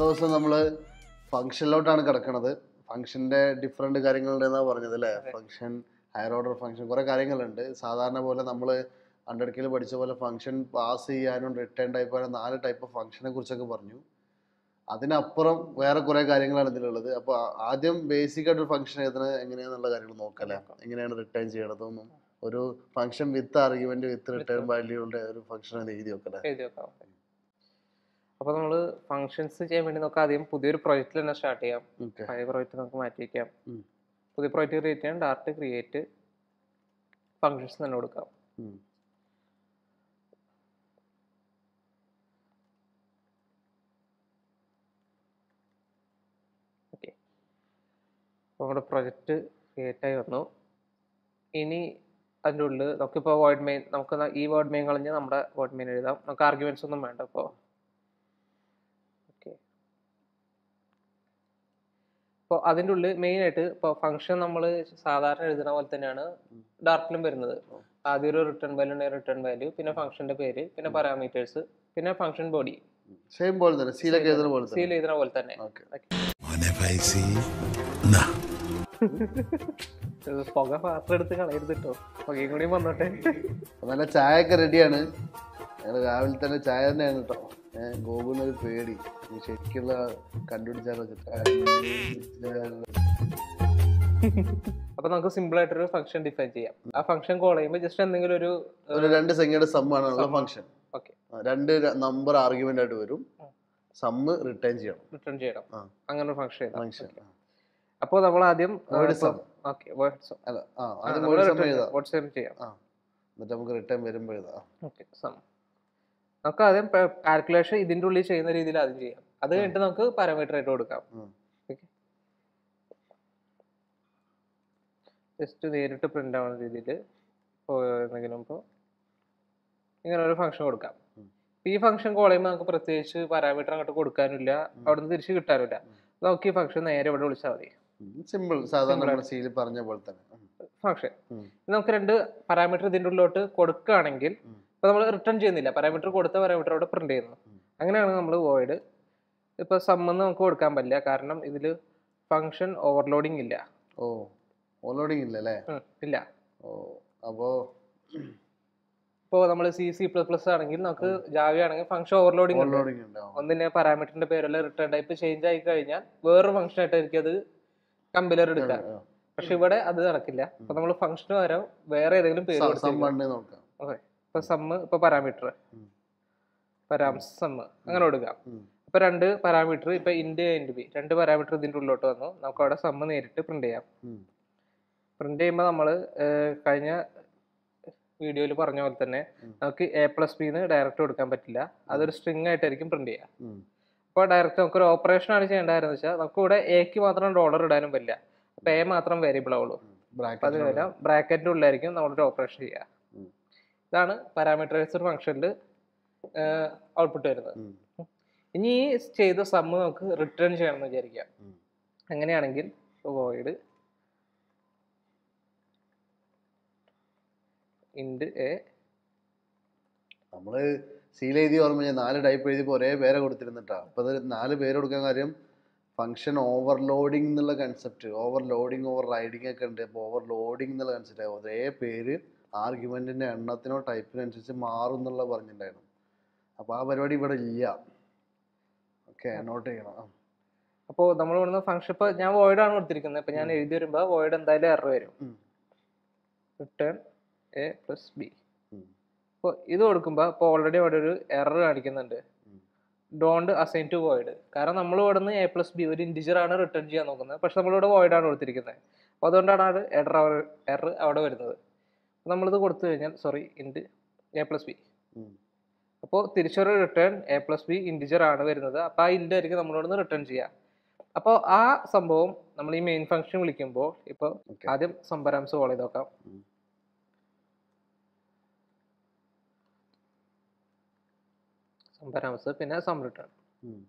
ദിവസം നമ്മൾ ഫംഗ്ഷനിലോട്ടാണ് കിടക്കണത് ഫംഗ്ഷന്റെ ഡിഫറെന്റ് കാര്യങ്ങളുണ്ടെന്നാ പറഞ്ഞത് അല്ലേ അതെ. ഫംഗ്ഷൻ ഹയർ ഓർഡർ ഫംഗ്ഷൻ കുറെ കാര്യങ്ങളുണ്ട് സാധാരണ പോലെ നമ്മൾ അണ്ടർക്കിൽ പഠിച്ച പോലെ ഫംഗ്ഷൻ പാസ് ചെയ്യാനും റിട്ടേൺ ടൈപ്പ് ആയാലും നാല് ടൈപ്പ് ഓഫ് ഫംഗ്ഷനെ കുറിച്ചൊക്കെ പറഞ്ഞു അതിനപ്പുറം വേറെ കുറെ കാര്യങ്ങളാണ് ഇതിലുള്ളത് അപ്പോൾ ആദ്യം ബേസിക് ആയിട്ട് ഒരു ഫംഗ്ഷൻ എഴുതുന്നത് എങ്ങനെയാന്നുള്ള കാര്യങ്ങൾ നോക്കല്ലേ നോക്കാം. എങ്ങനെയാണ് റിട്ടേൺ ചെയ്യണതെന്നും ഒരു function with argument with return വാല്യൂടെ ഒരു ഫംഗ്ഷൻ എഴുതി വെക്കല്ലേ എഴുതി വെക്കാം അപ്പോൾ നമ്മൾ ഫങ്ഷൻസ് ചെയ്യാൻ വേണ്ടി നമുക്ക് ആദ്യം പുതിയൊരു പ്രൊജക്റ്റിൽ തന്നെ സ്റ്റാർട്ട് ചെയ്യാം ഓക്കെ പഴയ പ്രൊജക്റ്റ് നമുക്ക് മാറ്റി വയ്ക്കാം ഉം. പുതിയ പ്രൊജക്റ്റ് ക്രിയേറ്റ് ചെയ്യാൻ ഡാർട്ട് ക്രിയേറ്റ് ഫങ്ഷൻസ് തന്നെ കൊടുക്കാം ഓക്കെ അപ്പോൾ നമ്മുടെ പ്രൊജക്റ്റ് ക്രിയേറ്റ് ആയി വന്നു ഇനി അതിൻ്റെ ഉള്ളിൽ നമുക്കിപ്പോൾ വേർഡ് മെയിൻ നമുക്ക് ന- ഈ വേർഡ് മെയിൻ കളഞ്ഞ് നമ്മുടെ വേർഡ് മെയിൻ എഴുതാം നമുക്ക് ആർഗ്യുമെന്റ്സ് ഒന്നും വേണ്ട ഇപ്പോൾ ഓക്കെ അപ്പോൾ അതിൻ്റെ ഉള്ളിൽ മെയിൻ ആയിട്ട് ഇപ്പോൾ ഫംഗ്ഷൻ നമ്മൾ സാധാരണ എഴുതുന്ന പോലെ തന്നെയാണ് ഉം. ഡാർട്ടിലും വരുന്നത് ആദ്യം ഒരു റിട്ടേൺ വാല്യൂ ഉണ്ടെങ്കിൽ റിട്ടേൺ വാല്യൂ പിന്നെ ഫംഗ്ഷന്റെ പേര് പിന്നെ പാരാമീറ്റേഴ്സ് പിന്നെ ഫംഗ്ഷൻ ബോഡി സെയിം പോലെ തന്നെ സീലൊക്കെ എഴുതുന്ന പോലെ സീൽ തന്നെ എഴുതുന്ന പോലെ തന്നെ ഓക്കെ മോനെ ഫൈസി നാ ഇത് പുക പാത്രം എടുത്ത് കളയരുത് കേട്ടോ പുകയും കൂടി വന്നോട്ടെ നല്ല ചായ ഒക്കെ റെഡിയാണ് ഞങ്ങൾ രാവിലെ തന്നെ ചായ തന്നെയാണ് കേട്ടോ ഏഹ് ഗോകുലിന് ഒരു പേടി ഈ ശരിക്കുള്ള കണ്ടുപിടിച്ചാലോ അപ്പൊ നമുക്ക് സിമ്പിൾ ആയിട്ടൊരു ഫംഗ്ഷൻ ഡിഫൈൻ ചെയ്യാം ആ ഫംഗ്ഷൻ കോൾ ചെയ്യുമ്പോൾ ജസ്റ്റ് എന്തെങ്കിലും ഒരു ഒരു രണ്ട് സംഖ്യയുടെ സമ്മാണ് ഉള്ള ഫംഗ്ഷൻ ഓക്കെ രണ്ട് നമ്പർ ആർഗ്യുമെന്റ് ആയിട്ട് വരും സമ്മ് റിട്ടേൺ ചെയ്യണം റിട്ടേൺ ചെയ്യണം ആ. അങ്ങനെ ഒരു ഫംഗ്ഷൻ ചെയ്താൽ ഫംഗ്ഷൻ അപ്പോൾ നമ്മൾ ആദ്യം Word sum. ഓക്കെ വേർഡ് അല്ല ആ ആദ്യം ഒരു സം എഴുതാം വാട്സ്ആപ്പ് ചെയ്യാം ആ എന്നിട്ട് നമുക്ക് റിട്ടേൺ വരുമ്പോൾ എഴുതാം ഓക്കെ സം നമുക്ക് ആദ്യം കാൽക്കുലേഷൻ ഇതിന്റെ ഉള്ളിൽ ചെയ്യുന്ന രീതിയിൽ ആദ്യം ചെയ്യാം അത് കഴിഞ്ഞിട്ട് നമുക്ക് പാരാമീറ്റർ ആയിട്ട് കൊടുക്കാം ഉം. ഓക്കെ ജസ്റ്റ് നേരിട്ട് പ്രിന്റ് ആവുന്ന രീതിയിൽ ഇപ്പോൾ എന്തെങ്കിലും ഇപ്പോൾ ഇങ്ങനെ ഒരു ഫംഗ്ഷൻ കൊടുക്കാം ഉം. ഇപ്പൊ ഈ ഫംഗ്ഷൻ കോൾ ചെയ്യുമ്പോൾ നമുക്ക് പ്രത്യേകിച്ച് പാരാമീറ്റർ അങ്ങോട്ട് കൊടുക്കാനില്ല അവിടെ നിന്ന് തിരിച്ച് കിട്ടാനില്ല നമുക്ക് ഈ ഫംഗ്ഷൻ നേരെ ഇവിടെ വിളിച്ചാൽ മതി സിമ്പിൾ സാധാരണ Simple നമ്മൾ സീൽ പറഞ്ഞ പോലെ തന്നെ ഉം. ഫംഗ്ഷൻ ഉം. നമുക്ക് രണ്ട് പാരാമീറ്റർ ഇതിൻ്റെ ഉള്ളിലോട്ട് കൊടുക്കുകയാണെങ്കിൽ ഉം. ഇപ്പൊ നമ്മൾ റിട്ടേൺ ചെയ്യുന്നില്ല പാരാമീറ്റർ കൊടുത്ത പാരാമീറ്റർ അവിടെ പ്രിന്റ് ചെയ്യുന്നു ഉം. അങ്ങനെയാണ് നമ്മൾ വോയിഡ് ഇപ്പൊ സമ്മെന്ന് നമുക്ക് കൊടുക്കാൻ പറ്റില്ല കാരണം ഇതിൽ ഫംഗ്ഷൻ ഓവർലോഡിങ് ഇല്ല ഓ ഓൺലോഡിങ് ഇല്ല അല്ലേ ഉം, ഇല്ല ഓ അപ്പോ ഇപ്പോൾ നമ്മൾ സി സി പ്ലസ് പ്ലസ് ആണെങ്കിൽ നമുക്ക് ജാവ ആണെങ്കിൽ ഫംഗ്ഷൻ ഓവർലോഡിങ് ഉണ്ട് ഓൺലോഡിങ് ഉണ്ടാവും ഒന്നിന്റെ പാരാമീറ്ററിന്റെ പേരല്ല റിട്ടേൺ ടൈപ്പ് ചേഞ്ച് ആയി കഴിഞ്ഞാൽ വേറൊരു ഫംഗ്ഷൻ ആയിട്ടായിരിക്കും അത് കമ്പലർ എടുക്കുക ആ. പക്ഷെ ഇവിടെ അത് നടക്കില്ല അപ്പൊ നമ്മൾ ഫംഗ്ഷന് പകരം വേറെ ഏതെങ്കിലും പേര് സം- കൊടുത്തിരിക്കും. സം ഉണ്ട് നോക്കാം ഓക്കെ ഇപ്പൊ സമ്മ് ഇപ്പൊ പാരാമീറ്റർ ഉം. പാരാംസ് സമ്മ് അങ്ങനെ കൊടുക്കാം ഉം. ഇപ്പൊ രണ്ട് പാരാമീറ്റർ ഇപ്പൊ ഇൻഡ് ഇൻഡ് ബി രണ്ട് പാരാമീറ്റർ ഇതിന്റെ ഉള്ളിലോട്ട് വന്നു നമുക്ക് അവിടെ സമ്മ് നേരിട്ട് പ്രിന്റ് ചെയ്യാം ഉം. പ്രിന്റ് ചെയ്യുമ്പോൾ നമ്മൾ കഴിഞ്ഞ വീഡിയോയിൽ പറഞ്ഞ പോലെ തന്നെ ഉം. നമുക്ക് എ പ്ലസ് ബിന്ന് ഡയറക്റ്റ് കൊടുക്കാൻ പറ്റില്ല അതൊരു സ്ട്രിങ് ആയിട്ടായിരിക്കും പ്രിന്റ് ചെയ്യുക ഉം. അപ്പോൾ ഡയറക്റ്റ് നമുക്ക് ഒരു ഓപ്പറേഷൻ ആണ് ചെയ്യേണ്ടതെന്ന് വെച്ചാൽ നമുക്ക് ഇവിടെ എക്ക് മാത്രം ഡോളർ ഇടാനും പറ്റില്ല അപ്പൊ എ മാത്രം വേരിയബിൾ ആവുള്ളൂ അപ്പൊ അത് ബ്രാക്കറ്റ് വരാം ബ്രാക്കറ്റിന്റെ ഉള്ളിലായിരിക്കും നമ്മളൊരു ഓപ്പറേഷൻ ചെയ്യുക ഉം. ഇതാണ് പാരാമീറ്ററൈസർ ഫംഗ്ഷനിൽ ഔട്ട്പുട്ട് വരുന്നത് ഉം. ഇനി ഈ ചെയ്ത സമ്മ് നമുക്ക് റിട്ടേൺ ചെയ്യണം എന്ന് വിചാരിക്കാം ഉം. അങ്ങനെയാണെങ്കിൽ വോയിഡ് ഇൻഡ് എ നമ്മള് സീൽ എഴുതി ഓർമ്മ ഞാൻ നാല് ടൈപ്പ് എഴുതിയപ്പോൾ ഒരേ പേരെ കൊടുത്തിരുന്നിട്ടാ അപ്പൊ അത് നാല് പേര് കൊടുക്കാൻ കാര്യം ഫംഗ്ഷൻ ഓവർലോഡിംഗ് എന്നുള്ള കൺസെപ്റ്റ് ഓവർലോഡിംഗ് ഓവർ റൈഡിംഗ് ഒക്കെ ഉണ്ട് അപ്പോൾ ഓവർലോഡിംഗ് എന്നുള്ള കൺസെപ്റ്റ് ഒരേ പേര് ആർഗ്യുമെന്റിന്റെ എണ്ണത്തിനോ ടൈപ്പിനനുസരിച്ച് മാറും എന്നുള്ള പറഞ്ഞിട്ടുണ്ടായിരുന്നു അപ്പൊ ആ പരിപാടി ഇവിടെ ഇല്ല ഓക്കെ നോട്ട് ചെയ്യണം ആ. അപ്പോൾ നമ്മൾ ഇവിടുന്ന് ഫംഗ്ഷൻ ഇപ്പോൾ ഞാൻ വോയിഡ് ആണ് കൊടുത്തിരിക്കുന്നത് ഇപ്പൊ ഞാൻ എഴുതി വരുമ്പോൾ വോയിഡ് എന്തായാലും എറർ വരും ഉം. റിട്ടേൺ എ പ്ലസ് ബി ഉം. അപ്പോൾ ഇത് കൊടുക്കുമ്പോൾ ഇപ്പോൾ ഓൾറെഡി അവിടെ ഒരു എറർ കാണിക്കുന്നുണ്ട് ഉം. ഡോണ്ട് അസൈൻ ടു വോയിഡ് കാരണം നമ്മൾ ഇവിടെ നിന്ന് എ പ്ലസ് ബി ഒരു ഇൻറ്റിജർ ആണ് റിട്ടേൺ ചെയ്യാൻ നോക്കുന്നത് പക്ഷെ നമ്മളിവിടെ വോയിഡ് ആണ് കൊടുത്തിരിക്കുന്നത് അപ്പോൾ അതുകൊണ്ടാണ് അത് എറർ എറർ അവിടെ വരുന്നത് അപ്പോൾ നമ്മളിത് കൊടുത്തു കഴിഞ്ഞാൽ sorry int A plus B ഉം. അപ്പോൾ തിരിച്ചൊരു return A plus B integer ആണ് വരുന്നത് അപ്പോൾ ആ ഇൻറ്റ് ആയിരിക്കും നമ്മളോട് റിട്ടേൺ ചെയ്യുക അപ്പോൾ ആ സംഭവം നമ്മൾ ഈ മെയിൻ ഫംഗ്ഷൻ വിളിക്കുമ്പോൾ ഇപ്പോൾ Okay. ആദ്യം സംഭരാംസ് കോൾ ചെയ്ത് നോക്കാം ഉം. സംഭരാംസ് പിന്നെ സം റിട്ടേൺ ഉം.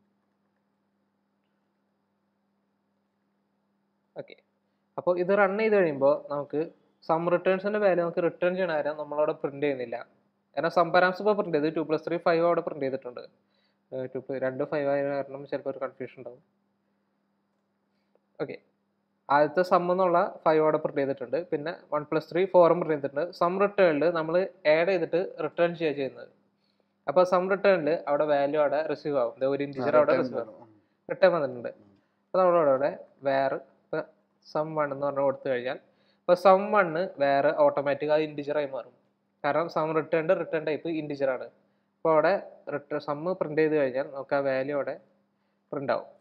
ഓക്കെ അപ്പോൾ ഇത് റൺ ചെയ്ത് കഴിയുമ്പോൾ നമുക്ക് സം റിട്ടേൺസിന്റെ വാല്യൂ നമുക്ക് റിട്ടേൺ ചെയ്യണ കാര്യം നമ്മളവിടെ പ്രിന്റ് ചെയ്യുന്നില്ല കാരണം സം പാരാംസ് ഇപ്പോൾ പ്രിന്റ് ചെയ്ത് ടു പ്ലസ് ത്രീ ഫൈവ് അവിടെ പ്രിന്റ് ചെയ്തിട്ടുണ്ട് ടു രണ്ട് ഫൈവ് ആയ കാരണം ചിലപ്പോൾ ഒരു കൺഫ്യൂഷൻ ഉണ്ടാവും ഓക്കെ ആദ്യത്തെ സം എന്നുള്ള ഫൈവ് അവിടെ പ്രിന്റ് ചെയ്തിട്ടുണ്ട് പിന്നെ വൺ പ്ലസ് ത്രീ ഫോറും പ്രിന്റ് ചെയ്തിട്ടുണ്ട് സം റിട്ടേണിൽ നമ്മൾ ആഡ് ചെയ്തിട്ട് റിട്ടേൺ ചെയ്യുക ചെയ്യുന്നത് അപ്പോൾ സം റിട്ടേണിൽ അവിടെ വാല്യൂ അവിടെ റിസീവ് ആവും ദേ ഒരു ഇൻറ്റിജർ അവിടെ റിസീവ് ആവും റിട്ടേൺ വന്നിട്ടുണ്ട് അപ്പോൾ നമ്മളവിടെ അവിടെ വേറെ ഇപ്പോൾ സം വൺ എന്ന് പറഞ്ഞ് കൊടുത്തു കഴിഞ്ഞാൽ ഇപ്പോൾ സം വണ്ണ് വേറെ ഓട്ടോമാറ്റിക് അത് integer ആയി മാറും കാരണം സം റിട്ടേണിൻ്റെ റിട്ടേൺ ടൈപ്പ് ഇൻറ്റിജർ ആണ് അപ്പോൾ അവിടെ റിട്ടേൺ സമ്മ് പ്രിന്റ് ചെയ്ത് കഴിഞ്ഞാൽ നമുക്ക് ആ വാല്യൂ അവിടെ പ്രിന്റ് ആവും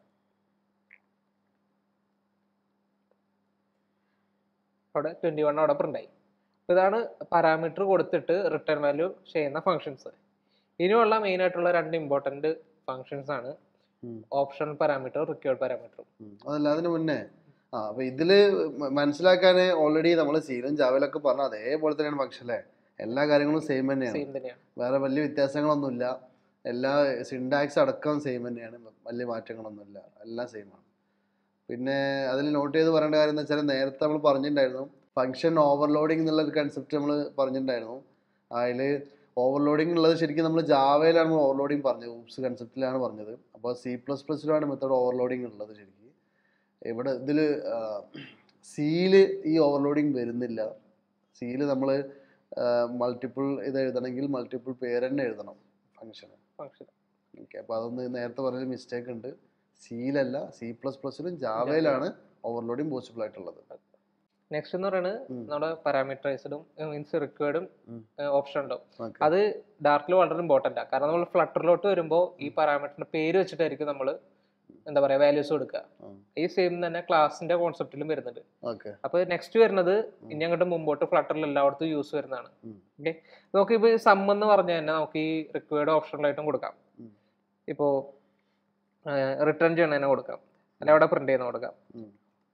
അവിടെ ട്വൻറ്റി വൺ അവിടെ പ്രിന്റ് ആയി അപ്പോൾ ഇതാണ് പാരാമീറ്റർ കൊടുത്തിട്ട് റിട്ടേൺ വാല്യൂ ചെയ്യുന്ന ഫങ്ഷൻസ് ഇനിയുള്ള മെയിൻ ആയിട്ടുള്ള രണ്ട് ഇമ്പോർട്ടൻറ്റ് ഫങ്ഷൻസ് ആണ് ഉം. ഓപ്ഷണൽ പാരാമീറ്റർ റിക്വേർഡ് പാരാമീറ്ററും ഉം. അതല്ല അതിന് മുന്നേ ആ അപ്പൊ ഇതില് മ- മനസ്സിലാക്കാന് ഓൾറെഡി നമ്മൾ സീലും ജാവലൊക്കെ പറഞ്ഞ അതേപോലെ തന്നെയാണ് ഫംഗ്ഷൻ അല്ലേ എല്ലാ കാര്യങ്ങളും സെയിം തന്നെയാണ് സെയിം തന്നെയാണ് വേറെ വലിയ വ്യത്യാസങ്ങളൊന്നുമില്ല എല്ലാ സിൻടാക്സ് അടക്കം സെയിം തന്നെയാണ് വലിയ മാറ്റങ്ങളൊന്നുമില്ല എല്ലാം സെയിം ആണ് പിന്നെ അതിൽ നോട്ട് ചെയ്ത് പറയേണ്ട കാര്യം എന്ന് വെച്ചാൽ നേരത്തെ നമ്മൾ പറഞ്ഞിട്ടുണ്ടായിരുന്നു ഫംഗ്ഷൻ ഓവർലോഡിംഗ് എന്നുള്ള ഒരു കൺസെപ്റ്റ് നമ്മൾ പറഞ്ഞിട്ടുണ്ടായിരുന്നു അതിൽ ഓവർലോഡിംഗ് ഉള്ളത് ശരിക്കും നമ്മൾ ജാവയിലാണ് നമ്മൾ ഓവർലോഡിംഗ് പറഞ്ഞത് ഊപ്സ് കൺസെപ്റ്റിലാണ് പറഞ്ഞത് അപ്പോൾ സി പ്ലസ് പ്ലസിലാണ് മെത്തേഡ് ഓവർലോഡിംഗ് ഉള്ളത് ശരിക്കും ഇവിടെ ഇതിൽ സിയിൽ ഈ ഓവർലോഡിംഗ് വരുന്നില്ല സിയിൽ നമ്മൾ മൾട്ടിപ്പിൾ ഇത് എഴുതണമെങ്കിൽ മൾട്ടിപ്പിൾ പേര് തന്നെ എഴുതണം ഫംഗ്ഷന് ഫംഗ്ഷൻ ഓക്കെ അപ്പോൾ അതൊന്ന് നേരത്തെ പറഞ്ഞ മിസ്റ്റേക്ക് ഉണ്ട് സിയിലല്ല സി പ്ലസ് പ്ലസിലും ജാവയിലാണ് ഓവർലോഡിങ് പോസിബിൾ ആയിട്ടുള്ളത് നെക്സ്റ്റ് എന്ന് പറയുന്നത് ഉം. നമ്മുടെ പാരാമീറ്ററൈസ്ഡും മീൻസ് റിക്വേർഡും ഉം. ഓപ്ഷൻ ഉണ്ടാവും ഓക്കെ അത് ഡാർക്കിൽ വളരെ ഇമ്പോർട്ടൻ്റ് ആണ് കാരണം നമ്മൾ ഫ്ലട്ടറിലോട്ട് വരുമ്പോൾ ഈ പാരാമീറ്ററിന്റെ പേര് വെച്ചിട്ടായിരിക്കും നമ്മൾ എന്താ പറയുക വാല്യൂസ് കൊടുക്കുക ഉം. ഈ സെയിം തന്നെ ക്ലാസിന്റെ കോൺസെപ്റ്റിലും വരുന്നുണ്ട് ഓക്കെ അപ്പോൾ നെക്സ്റ്റ് വരുന്നത് ഇനി അങ്ങോട്ട് മുമ്പോട്ട് ഫ്ലട്ടറിൽ എല്ലായിടത്തും യൂസ് വരുന്നതാണ് ഉം. ഓക്കെ നമുക്ക് ഇപ്പോൾ സം എന്ന് പറഞ്ഞാൽ തന്നെ നമുക്ക് ഈ റിക്വേർഡ് ഓപ്ഷനിലായിട്ടും കൊടുക്കാം ഉം. ഇപ്പോൾ റിട്ടേൺ ചെയ്യണതിനെ കൊടുക്കാം അല്ല അവിടെ പ്രിന്റ് ചെയ്യുന്ന കൊടുക്കാം ഉം.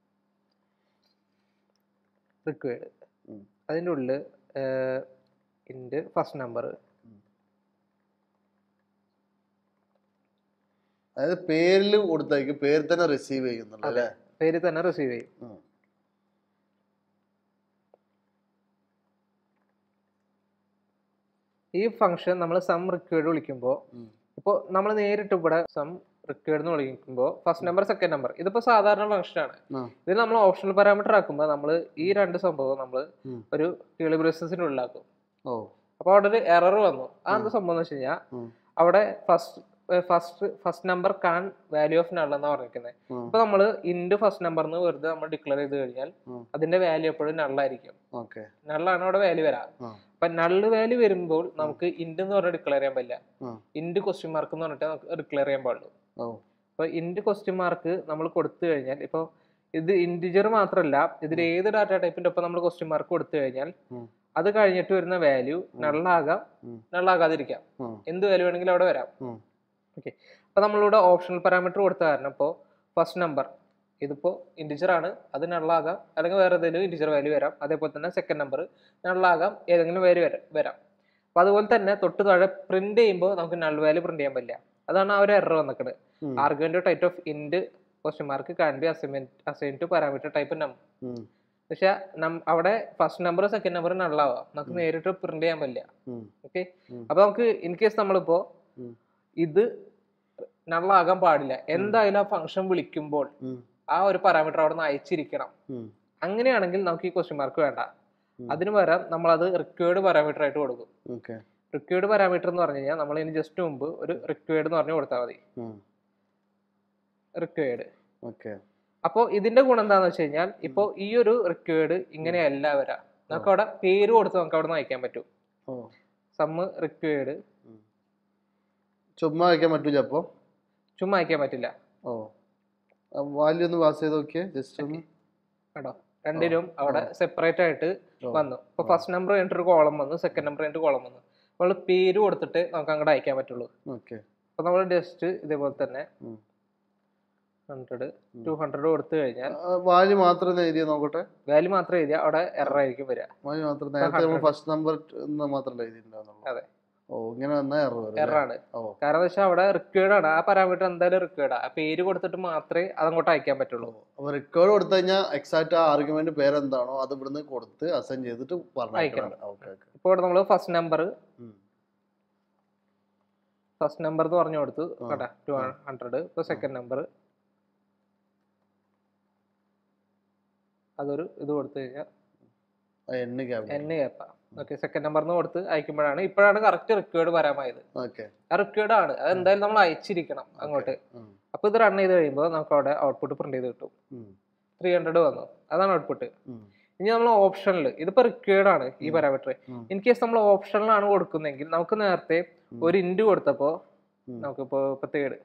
റിക്വേർഡ് ഉം. അതിൻ്റെ ഉള്ളിൽ ഇൻ്റെ ഫസ്റ്റ് നമ്പർ അതായത് പേരിൽ കൊടുത്തായിരിക്കും പേര് തന്നെ റിസീവ് ചെയ്യുന്നുണ്ട് അല്ലേ പേര് തന്നെ റിസീവ് ചെയ്യും ഉം. ഈ ഫംഗ്ഷൻ നമ്മൾ സം റിക്വേർഡ് വിളിക്കുമ്പോൾ ഉം. ഇപ്പോൾ നമ്മൾ നേരിട്ട് ഇവിടെ സം റിക്വേർഡ് എന്ന് വിളിക്കുമ്പോൾ ഫസ്റ്റ് നമ്പർ സെക്കൻഡ് നമ്പർ ഇതിപ്പോൾ സാധാരണ ഫംഗ്ഷൻ ആണ് ആ. ഇത് നമ്മൾ ഓപ്ഷണൽ പാരാമീറ്റർ ആക്കുമ്പോൾ നമ്മൾ ഈ രണ്ട് സംഭവം നമ്മൾ ഉം. ഒരു കേളിബ്രസിന്റെ ഉള്ളിലാക്കും ഓ അപ്പോൾ അവിടെ ഒരു എറർ വന്നു ആ എന്ത് സംഭവം എന്ന് വെച്ച് കഴിഞ്ഞാൽ ഉം. അവിടെ first first first number can value of null എന്നാണ് പറഞ്ഞിരിക്കുന്നത് ഉം. അപ്പൊ നമ്മൾ ഇൻഡ് ഫസ്റ്റ് നമ്പർ എന്ന് വെറുതെ നമ്മൾ ഡിക്ലെയർ ചെയ്ത് കഴിഞ്ഞാൽ ഉം. അതിന്റെ വാല്യൂ എപ്പോഴും നള്ളായിരിക്കും ഓക്കെ നള്ളാണ് അവിടെ വാല്യൂ വരാം ആ. അപ്പൊ നള്ള് വാല്യൂ വരുമ്പോൾ നമുക്ക് ഇൻഡ് എന്ന് പറഞ്ഞാൽ ഡിക്ലെയർ ചെയ്യാൻ പറ്റില്ല ആ. ഇൻഡ് ക്വസ്റ്റ്യൻ മാർക്ക് എന്ന് പറഞ്ഞിട്ട് നമുക്ക് ഡിക്ലെയർ ചെയ്യാൻ പാടുള്ളൂ ഓ അപ്പൊ ഇൻഡ് ക്വസ്റ്റ്യൻ മാർക്ക് നമ്മൾ കൊടുത്തു കഴിഞ്ഞാൽ ഇപ്പോൾ ഇത് ഇൻഡിജർ മാത്രമല്ല ഇതിൽ ഏത് ഡാറ്റ ടൈപ്പിന്റെ ഒപ്പം നമ്മൾ ക്വസ്റ്റ്യൻ മാർക്ക് കൊടുത്തു കഴിഞ്ഞാൽ ഉം. അത് കഴിഞ്ഞിട്ട് വരുന്ന വാല്യൂ നള്ളാകാം ഉം. നള്ളാകാതിരിക്കാം ഉം. എന്ത് വാല്യൂ വേണമെങ്കിലും അവിടെ വരാം ഉം. ഓക്കെ അപ്പൊ നമ്മളിവിടെ ഓപ്ഷണൽ പാരാമീറ്റർ കൊടുത്ത കാരണം ഇപ്പോൾ ഫസ്റ്റ് നമ്പർ ഇതിപ്പോൾ ഇൻറ്റിജർ ആണ് അത് നള്ളാകാം അല്ലെങ്കിൽ വേറെ ഏതെങ്കിലും ഇൻറ്റിജർ വാല്യൂ വരാം അതേപോലെ തന്നെ സെക്കൻഡ് നമ്പർ നള്ളാകാം ഏതെങ്കിലും വാല്യൂ വരാം വരാം അപ്പൊ അതുപോലെ തന്നെ തൊട്ട് താഴെ പ്രിന്റ് ചെയ്യുമ്പോൾ നമുക്ക് നൾ വാല്യൂ പ്രിന്റ് ചെയ്യാൻ പറ്റില്ല അതാണ് ആ ഒരു എറർ വന്നിക്കുന്നത് ഉം. Argument type of int question mark can be assignment assign to parameter type num ഉം. പക്ഷെ അവിടെ ഫസ്റ്റ് നമ്പർ സെക്കൻഡ് നമ്പർ നള്ളാവാം നമുക്ക് നേരിട്ട് പ്രിന്റ് ചെയ്യാൻ പറ്റില്ല ഉം. ഓക്കെ ഉം. അപ്പൊ നമുക്ക് ഇൻ കേസ് നമ്മളിപ്പോ ഉം. ഇത് നള്ളാകാൻ പാടില്ല എന്തായാലും ആ ഫംഗ്ഷൻ വിളിക്കുമ്പോൾ ഉം. ആ ഒരു പാരാമീറ്റർ അവിടെ നിന്ന് അയച്ചിരിക്കണം ഉം. അങ്ങനെയാണെങ്കിൽ നമുക്ക് ഈ ക്വസ്റ്റ്യൻ മാർക്ക് വേണ്ട ഉം. അതിന് പകരം നമ്മൾ അത് റിക്വേർഡ് പാരാമീറ്റർ ആയിട്ട് കൊടുക്കും ഓക്കെ റിക്വേർഡ് പാരാമീറ്റർ എന്ന് പറഞ്ഞു കഴിഞ്ഞാൽ നമ്മൾ ഇനി ജസ്റ്റ് മുമ്പ് ഒരു റിക്വേർഡ് എന്ന് പറഞ്ഞു കൊടുത്താൽ മതി ഉം. റിക്വേർഡ് ഓക്കെ അപ്പോൾ ഇതിന്റെ ഗുണം എന്താണെന്ന് വെച്ച് കഴിഞ്ഞാൽ ഇപ്പോൾ ഈ ഒരു റിക്വേർഡ് ഇങ്ങനെയല്ല വരാം നമുക്ക് അവിടെ പേര് കൊടുത്ത് നമുക്ക് അവിടെ നിന്ന് അയക്കാൻ പറ്റും ഓ സമ്മ് റിക്വേർഡ് ചുമ്മാ വയ്ക്കാൻ പറ്റൂല അപ്പോൾ ചുമ്മാ അയക്കാൻ പറ്റില്ല ഓ വാല്യൂ ഒന്ന് പാസ് ചെയ്ത് നോക്കിയേ ജസ്റ്റ് ഒന്ന് കേട്ടോ രണ്ടിനും അവിടെ സെപ്പറേറ്റ് ആയിട്ട് ഓ. വന്നു ഇപ്പൊ ഫസ്റ്റ് നമ്പർ കഴിഞ്ഞിട്ട് ഒരു കോളം വന്നു സെക്കൻഡ് നമ്പർ കഴിഞ്ഞിട്ട് കോളം വന്നു നമ്മൾ പേര് കൊടുത്തിട്ട് നമുക്ക് അങ്ങോട്ട് അയക്കാൻ പറ്റുള്ളൂ ഓക്കെ അപ്പൊ നമ്മൾ ജസ്റ്റ് ഇതേപോലെ തന്നെ ഉം. ഹൺഡ്രഡ് ടു ഹൺഡ്രഡ് കൊടുത്തു കഴിഞ്ഞാൽ വാല്യൂ മാത്രം ഒന്ന് എഴുതിയ നോക്കട്ടെ വാല്യൂ മാത്രം എഴുതിയാൽ അവിടെ എറർ ആയിരിക്കും വരിക വാല്യൂ മാത്രം നേരത്തെ നമ്മൾ ഫസ്റ്റ് നമ്പർ എന്ന് മാത്രമല്ല എഴുതിയിട്ടുണ്ടാവുന്നുള്ളൂ അതെ. ഓ ഇങ്ങനെ വന്നാൽ എറർ വരും എറർ അല്ലേ? ആണ് ഓ കാരണം എന്താ വെച്ചാൽ അവിടെ റിക്വേർഡ് ആണ് ആ പാരാമീറ്റർ എന്തായാലും റിക്വേർഡ് ആ പേര് കൊടുത്തിട്ട് മാത്രമേ അതങ്ങോട്ട് അയക്കാൻ പറ്റുള്ളൂ അപ്പൊ റെക്കോർഡ് കൊടുത്തു കഴിഞ്ഞാൽ എക്സാക്ട് ആ ആർഗ്യുമെന്റ് പേരെന്താണോ അത് ഇവിടുന്ന് കൊടുത്ത് അസൈൻ ചെയ്തിട്ട് അയക്കണം. പറഞ്ഞു ഓക്കെ ഓക്കെ ഇപ്പോൾ ഇവിടെ നമ്മൾ ഫസ്റ്റ് നമ്പർ ഫസ്റ്റ് നമ്പർ എന്ന് പറഞ്ഞു കൊടുത്തു ആ, കേട്ടാ ടു ആ. ഹൺഡ്രഡ് ഇപ്പൊ സെക്കൻഡ് നമ്പർ അതൊരു ഇത് കൊടുത്തു കഴിഞ്ഞാൽ എൻ ക്യാപിറ്റൽ എൻ കേപ്പ ഓക്കെ സെക്കൻഡ് നമ്പറിന് കൊടുത്ത് അയക്കുമ്പോഴാണ് ഇപ്പോഴാണ് കറക്റ്റ് റിക്വേർഡ് വരാമായത് ഓക്കെ ആ റിക്വേർഡ് ആണ് അത് എന്തായാലും നമ്മൾ അയച്ചിരിക്കണം അങ്ങോട്ട് അപ്പൊ ഇത് റൺ ചെയ്ത് കഴിയുമ്പോൾ നമുക്ക് അവിടെ ഔട്ട്പുട്ട് പ്രിന്റ് ചെയ്ത് കിട്ടും ത്രീ ഹൺഡ്രഡ് വന്നു അതാണ് ഔട്ട്പുട്ട് ഇനി നമ്മൾ ഓപ്ഷനിൽ ഇതിപ്പോ റിക്വേർഡ് ആണ് ഈ ഉം. പാരാമീറ്റർ ഉം. ഇൻ കേസ് നമ്മൾ ഓപ്ഷനിലാണ് കൊടുക്കുന്നെങ്കിൽ നമുക്ക് നേരത്തെ ഉം. ഒരു ഇൻഡ് കൊടുത്തപ്പോ ഉം. നമുക്കിപ്പോ ഇപ്പൊ തേർഡ്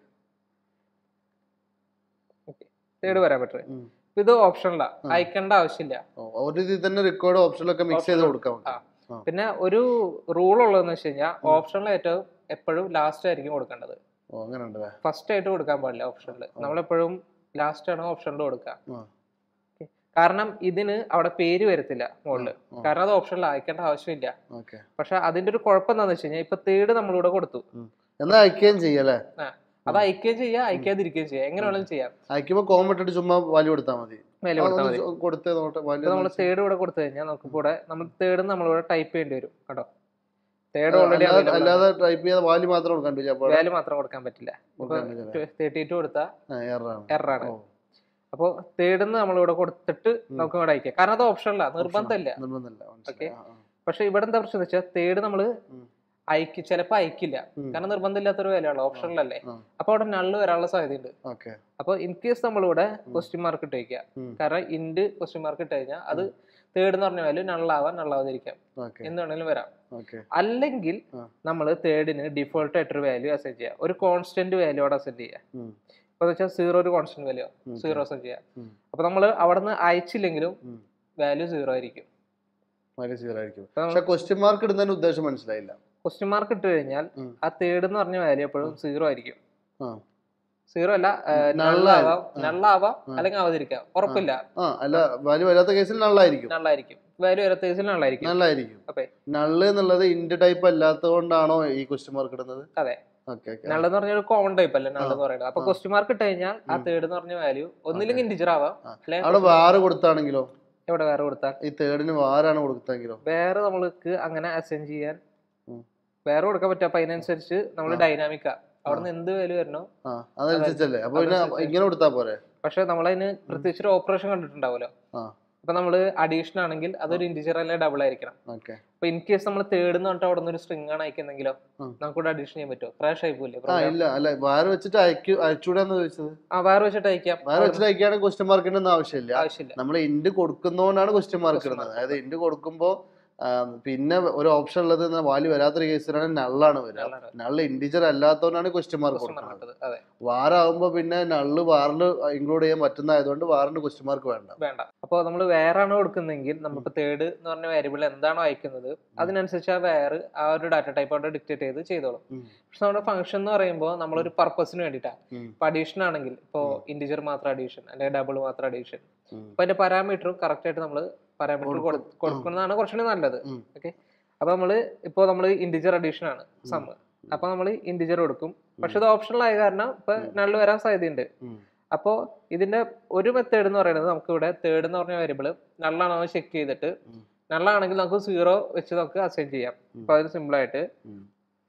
തേർഡ് പാരാമീറ്റർ ഇത് ഓപ്ഷനിലാ ഉം. അയക്കേണ്ട ആവശ്യമില്ല ഒരു ഇതിൽ തന്നെ റെക്കോർഡ് ഓപ്ഷനിലൊക്കെ മിക്സ് ചെയ്ത് Option- കൊടുക്കാം ആ. പിന്നെ ഒരു റൂൾ ഉള്ളതെന്ന് വെച്ച് കഴിഞ്ഞാൽ ഓപ്ഷനിൽ ഏറ്റവും എപ്പോഴും ലാസ്റ്റ് ആയിരിക്കും കൊടുക്കേണ്ടത് ഓ അങ്ങനെ ഉണ്ട് അല്ലേ ഫസ്റ്റ് ആയിട്ട് കൊടുക്കാൻ പാടില്ല ഓപ്ഷനിൽ ആ. നമ്മളെപ്പോഴും ലാസ്റ്റ് ആണ് ഓപ്ഷനിൽ കൊടുക്കുക ആ. Okay. കാരണം ഇതിന് അവിടെ പേര് വരത്തില്ല മുകളില് ആ. കാരണം അത് ഓപ്ഷനിൽ അയക്കേണ്ട ആവശ്യമില്ല ഓക്കെ പക്ഷെ അതിന്റെ ഒരു കുഴപ്പം എന്താണെന്ന് വെച്ച് കഴിഞ്ഞാൽ ഇപ്പൊ തേർഡ് നമ്മളിവിടെ കൊടുത്തു എന്നാ അയക്കുകയും ചെയ്യല്ലേ അത് അയക്കുകയും ചെയ്യാം അയക്കാതിരിക്കുകയും ചെയ്യാം എങ്ങനെ വേണമെങ്കിലും ചെയ്യാം അയക്കുമ്പോ കോമന്റ് ഇട്ട് ചുമ്മാ വാല്യൂ കൊടുത്താൽ മതി വില കൊടുത്താൽ മതി കൊടുത്തേ നോട്ടെ ഇപ്പൊ നമ്മൾ വാല്യൂ തേർഡ് ഇവിടെ കൊടുത്തു കഴിഞ്ഞാൽ നമുക്ക് ഇവിടെ നമ്മൾ തേർഡ് നമ്മളിവിടെ ടൈപ്പ് ചെയ്യേണ്ടി വരും കേട്ടോ തേർഡ് ഓൾറെഡി അല്ലാതെ ടൈപ്പ് ചെയ്ത വാല്യൂ മാത്രം കൊടുക്കാൻ പറ്റില്ല അപ്പോൾ വാല്യൂ മാത്രം കൊടുക്കാൻ പറ്റില്ല ഇപ്പൊ കൊടുക്കാൻ പറ്റില്ല തേർട്ടി ടു കൊടുത്താൽ എററാണ് എററാണ് അപ്പോൾ തേർഡ് നമ്മളിവിടെ കൊടുത്തിട്ട് നമുക്ക് ഇവിടെ അയക്കാം കാരണം അത് ഓപ്ഷനല്ല നിർബന്ധമില്ല നിർബന്ധമില്ല Okay. മനസ്സിലായി. ആ, ആ. പക്ഷെ ഇവിടെ എന്താ പ്രശ്നം വെച്ചാൽ തേർഡ് നമ്മള് ഉം. അയക്കി ചിലപ്പോൾ അയക്കില്ല ഉം. കാരണം നിർബന്ധമില്ലാത്തൊരു വിലയുള്ള ഓപ്ഷനിലല്ലേ ആ. അപ്പൊ അവിടെ നള്ള് വരാനുള്ള സാധ്യതയുണ്ട് ഓക്കെ അപ്പൊ ഇൻ കേസ് നമ്മളിവിടെ ക്വസ്റ്റ്യൻ മാർക്ക് ഇട്ട് വയ്ക്കുക ഉം. കാരണം ഇൻഡ് ക്വസ്റ്റ്യൻ മാർക്ക് ഇട്ട് കഴിഞ്ഞാൽ അത് തേർഡ് എന്ന് പറഞ്ഞ വാല്യൂ നള്ളാവാൻ നള്ളാവാതിരിക്കാം ഓക്കെ എന്ന് വേണമെങ്കിലും വരാം ഓക്കെ അല്ലെങ്കിൽ ആ. നമ്മൾ തേർഡിന് ഡിഫോൾട്ട് ആയിട്ടൊരു വാല്യൂ അസൈൻ ചെയ്യുക ഒരു കോൺസ്റ്റന്റ് വാല്യൂ അവിടെ അസൈൻ ചെയ്യുക ഉം. ഇപ്പൊ വെച്ചാൽ സീറോ ഒരു കോൺസ്റ്റന്റ് വാല്യൂ ഉം. സീറോ അസൈൻ ചെയ്യുക ഉം. അപ്പൊ നമ്മൾ അവിടെ നിന്ന് അയച്ചില്ലെങ്കിലും ഉം. വാല്യൂ സീറോ ആയിരിക്കും വളരെ സീറോ ആയിരിക്കും ഇപ്പൊ പക്ഷെ ക്വസ്റ്റ്യൻ മാർക്ക് ഇടുന്നതിന് ഉദ്ദേശം മനസ്സിലായില്ല ക്വസ്റ്റ്യൻ മാർക്ക് ഇട്ട് കഴിഞ്ഞാൽ ഉം. ആ തേർഡ് എന്ന് പറഞ്ഞ വാല്യൂ എപ്പോഴും സീറോ ആയിരിക്കും ആ സീറോ അല്ല Null നള്ളാവാം ആ. നള്ളാവാം ആ. അല്ലെങ്കിൽ ആവാതിരിക്കാം ഉറപ്പില്ല ആ അല്ല വാല്യൂ വരാത്ത കേസിൽ നള്ളായിരിക്കും നള്ളായിരിക്കും വാല്യൂ വരാത്ത കേസിൽ നള്ളായിരിക്കും നല്ലായിരിക്കും അതെ. നള്ള് എന്നുള്ളത് ഇൻഡ് ടൈപ്പ് അല്ലാത്തതുകൊണ്ടാണോ ഈ ക്വസ്റ്റ്യൻ മാർക്ക് ഇടുന്നത് അതെ. ഓക്കെ ഓക്കെ നള്ളെന്ന് പറഞ്ഞ ഒരു കോമൺ ടൈപ്പ് അല്ലേ നള്ള് ആ. എന്ന് പറയുന്നത് അപ്പൊ ആ. ക്വസ്റ്റ്യൻ മാർക്ക് ഇട്ട് കഴിഞ്ഞാൽ ആ ഉം. തേർഡ് എന്ന് പറഞ്ഞ വാല്യൂ ഒന്നില്ലെങ്കിൽ ഇൻഡിജർ ആവാം ആ. അല്ലെങ്കിൽ അവിടെ വാറ് കൊടുത്താണെങ്കിലോ എവിടെ വേറെ കൊടുത്താൽ ഈ തേർഡിന് വാറാണ് കൊടുത്തെങ്കിലോ വേറെ നമ്മൾക്ക് അങ്ങനെ അസൈൻ ചെയ്യാൻ ഉം. വേറെ കൊടുക്കാൻ പറ്റും അപ്പൊ അതിനനുസരിച്ച് നമ്മൾ ആ. ഡൈനാമിക്കാ അവിടെ നിന്ന് എന്ത് വാല്യൂ വരണോ ആ അതനുസരിച്ചല്ലേ അപ്പൊ പിന്നെ അതനുസരിച്ച്. ഇങ്ങനെ കൊടുത്താ പോരെ പക്ഷെ നമ്മളതിന് പ്രത്യേകിച്ച് ഒരു ഓപ്പറേഷൻ കണ്ടിട്ടുണ്ടാവുമല്ലോ ആ. അപ്പൊ നമ്മൾ അഡീഷൻ ആണെങ്കിൽ അതൊരു ഇൻഡിജർ അല്ലെങ്കിൽ ഡബിൾ ആയിരിക്കണം ഓക്കെ അപ്പൊ ഇൻ കേസ് നമ്മൾ തേർഡ് എന്ന് പറഞ്ഞിട്ട് അവിടെ നിന്ന് ഒരു സ്ട്രിങ് ആണ് അയക്കുന്നെങ്കിലോ ഉം. നമുക്ക് അഡീഷൻ ചെയ്യാൻ പറ്റുമോ ക്രാഷ് ആയി പോയില്ലേ ആ program? ഇല്ല അല്ല വാറ് വെച്ചിട്ട് അയക്കൂ അയച്ചൂടാന്ന് ചോദിച്ചത് ആ വേറെ വെച്ചിട്ട് അയക്കാം വാറ് വെച്ചിട്ട് അയക്കുകയാണെങ്കിൽ ക്വസ്റ്റ്യൻ മാർക്കിന്റെ ഒന്നും ആവശ്യമില്ല ആവശ്യമില്ല നമ്മൾ ഇൻഡ് കൊടുക്കുന്നതുകൊണ്ടാണ് ക്വസ്റ്റ്യൻ മാർക്ക് Question ഇടുന്നത് mark. അതായത് ഇൻഡ് കൊടുക്കുമ്പോൾ പിന്നെ ഒരു ഓപ്ഷൻ ഉള്ളത് വാല്യൂ വരാത്തൊരു കേസിലാണ് നള്ളാണ് വരിക നള്ളാണ്. നള്ള് ഇൻഡിജർ അല്ലാത്തതുകൊണ്ടാണ് ക്വസ്റ്റ്യൻ മാർക്ക് Question mark കൊടുക്കുന്നത് ഇട്ടത്. അതെ വാറാകുമ്പോ പിന്നെ നള്ള് വാറിൽ ഇൻക്ലൂഡ് ചെയ്യാൻ പറ്റുന്നതായതുകൊണ്ട് വാറിന് ക്വസ്റ്റ്യൻ മാർക്ക് വേണ്ട വേണ്ട അപ്പോൾ നമ്മൾ വേറെ ആണ് കൊടുക്കുന്നെങ്കിൽ നമ്മളിപ്പോൾ തേർഡ് എന്ന് പറഞ്ഞ വേരിയബിൾ എന്താണോ അയക്കുന്നത് അതിനനുസരിച്ച് ആ വേറെ ആ ഒരു ഡാറ്റ ടൈപ്പ് അവിടെ ഡിക്റ്റേറ്റ് ചെയ്ത് ചെയ്തോളും ഉം. പക്ഷെ നമ്മുടെ ഫംഗ്ഷൻ എന്ന് പറയുമ്പോൾ നമ്മളൊരു പർപ്പസിന് വേണ്ടിയിട്ടാണ് ഉം. ഇപ്പൊ അഡീഷൻ ആണെങ്കിൽ ഇപ്പോൾ ഉം. ഇൻഡിജർ മാത്രം അഡീഷൻ അല്ലെങ്കിൽ ഡബിൾ മാത്രം അഡീഷൻ ഉം. അപ്പൊ അതിന്റെ പാരാമീറ്ററും കറക്റ്റ് ആയിട്ട് നമ്മൾ പാരാമീറ്റർ കൊടുക്കും. കൊടുക്കുന്നതാണ് കുറച്ചുകൂടി നല്ലത് ഉം. ഓക്കെ അപ്പൊ നമ്മൾ ഇപ്പോൾ നമ്മൾ ഇൻഡിജർ അഡീഷൻ ആണ് സം അപ്പൊ നമ്മൾ ഇൻഡിജർ കൊടുക്കും പക്ഷെ ഇത് ഓപ്ഷണൽ ആയ കാരണം ഇപ്പൊ നള്ള് വരാൻ സാധ്യതയുണ്ട് ഉം. അപ്പോൾ ഇതിന്റെ ഒരു മെത്തേഡ് എന്ന് പറയുന്നത് നമുക്ക് ഇവിടെ തേർഡ് എന്ന് പറഞ്ഞ വേരിയബിൾ നള്ളാണോ ചെക്ക് ചെയ്തിട്ട് ഉം. നള്ളാണെങ്കിൽ നമുക്ക് സീറോ വെച്ച് നമുക്ക് അസൈൻ ചെയ്യാം ഉം. അപ്പൊ അതിന് സിമ്പിൾ ആയിട്ട് ഉം.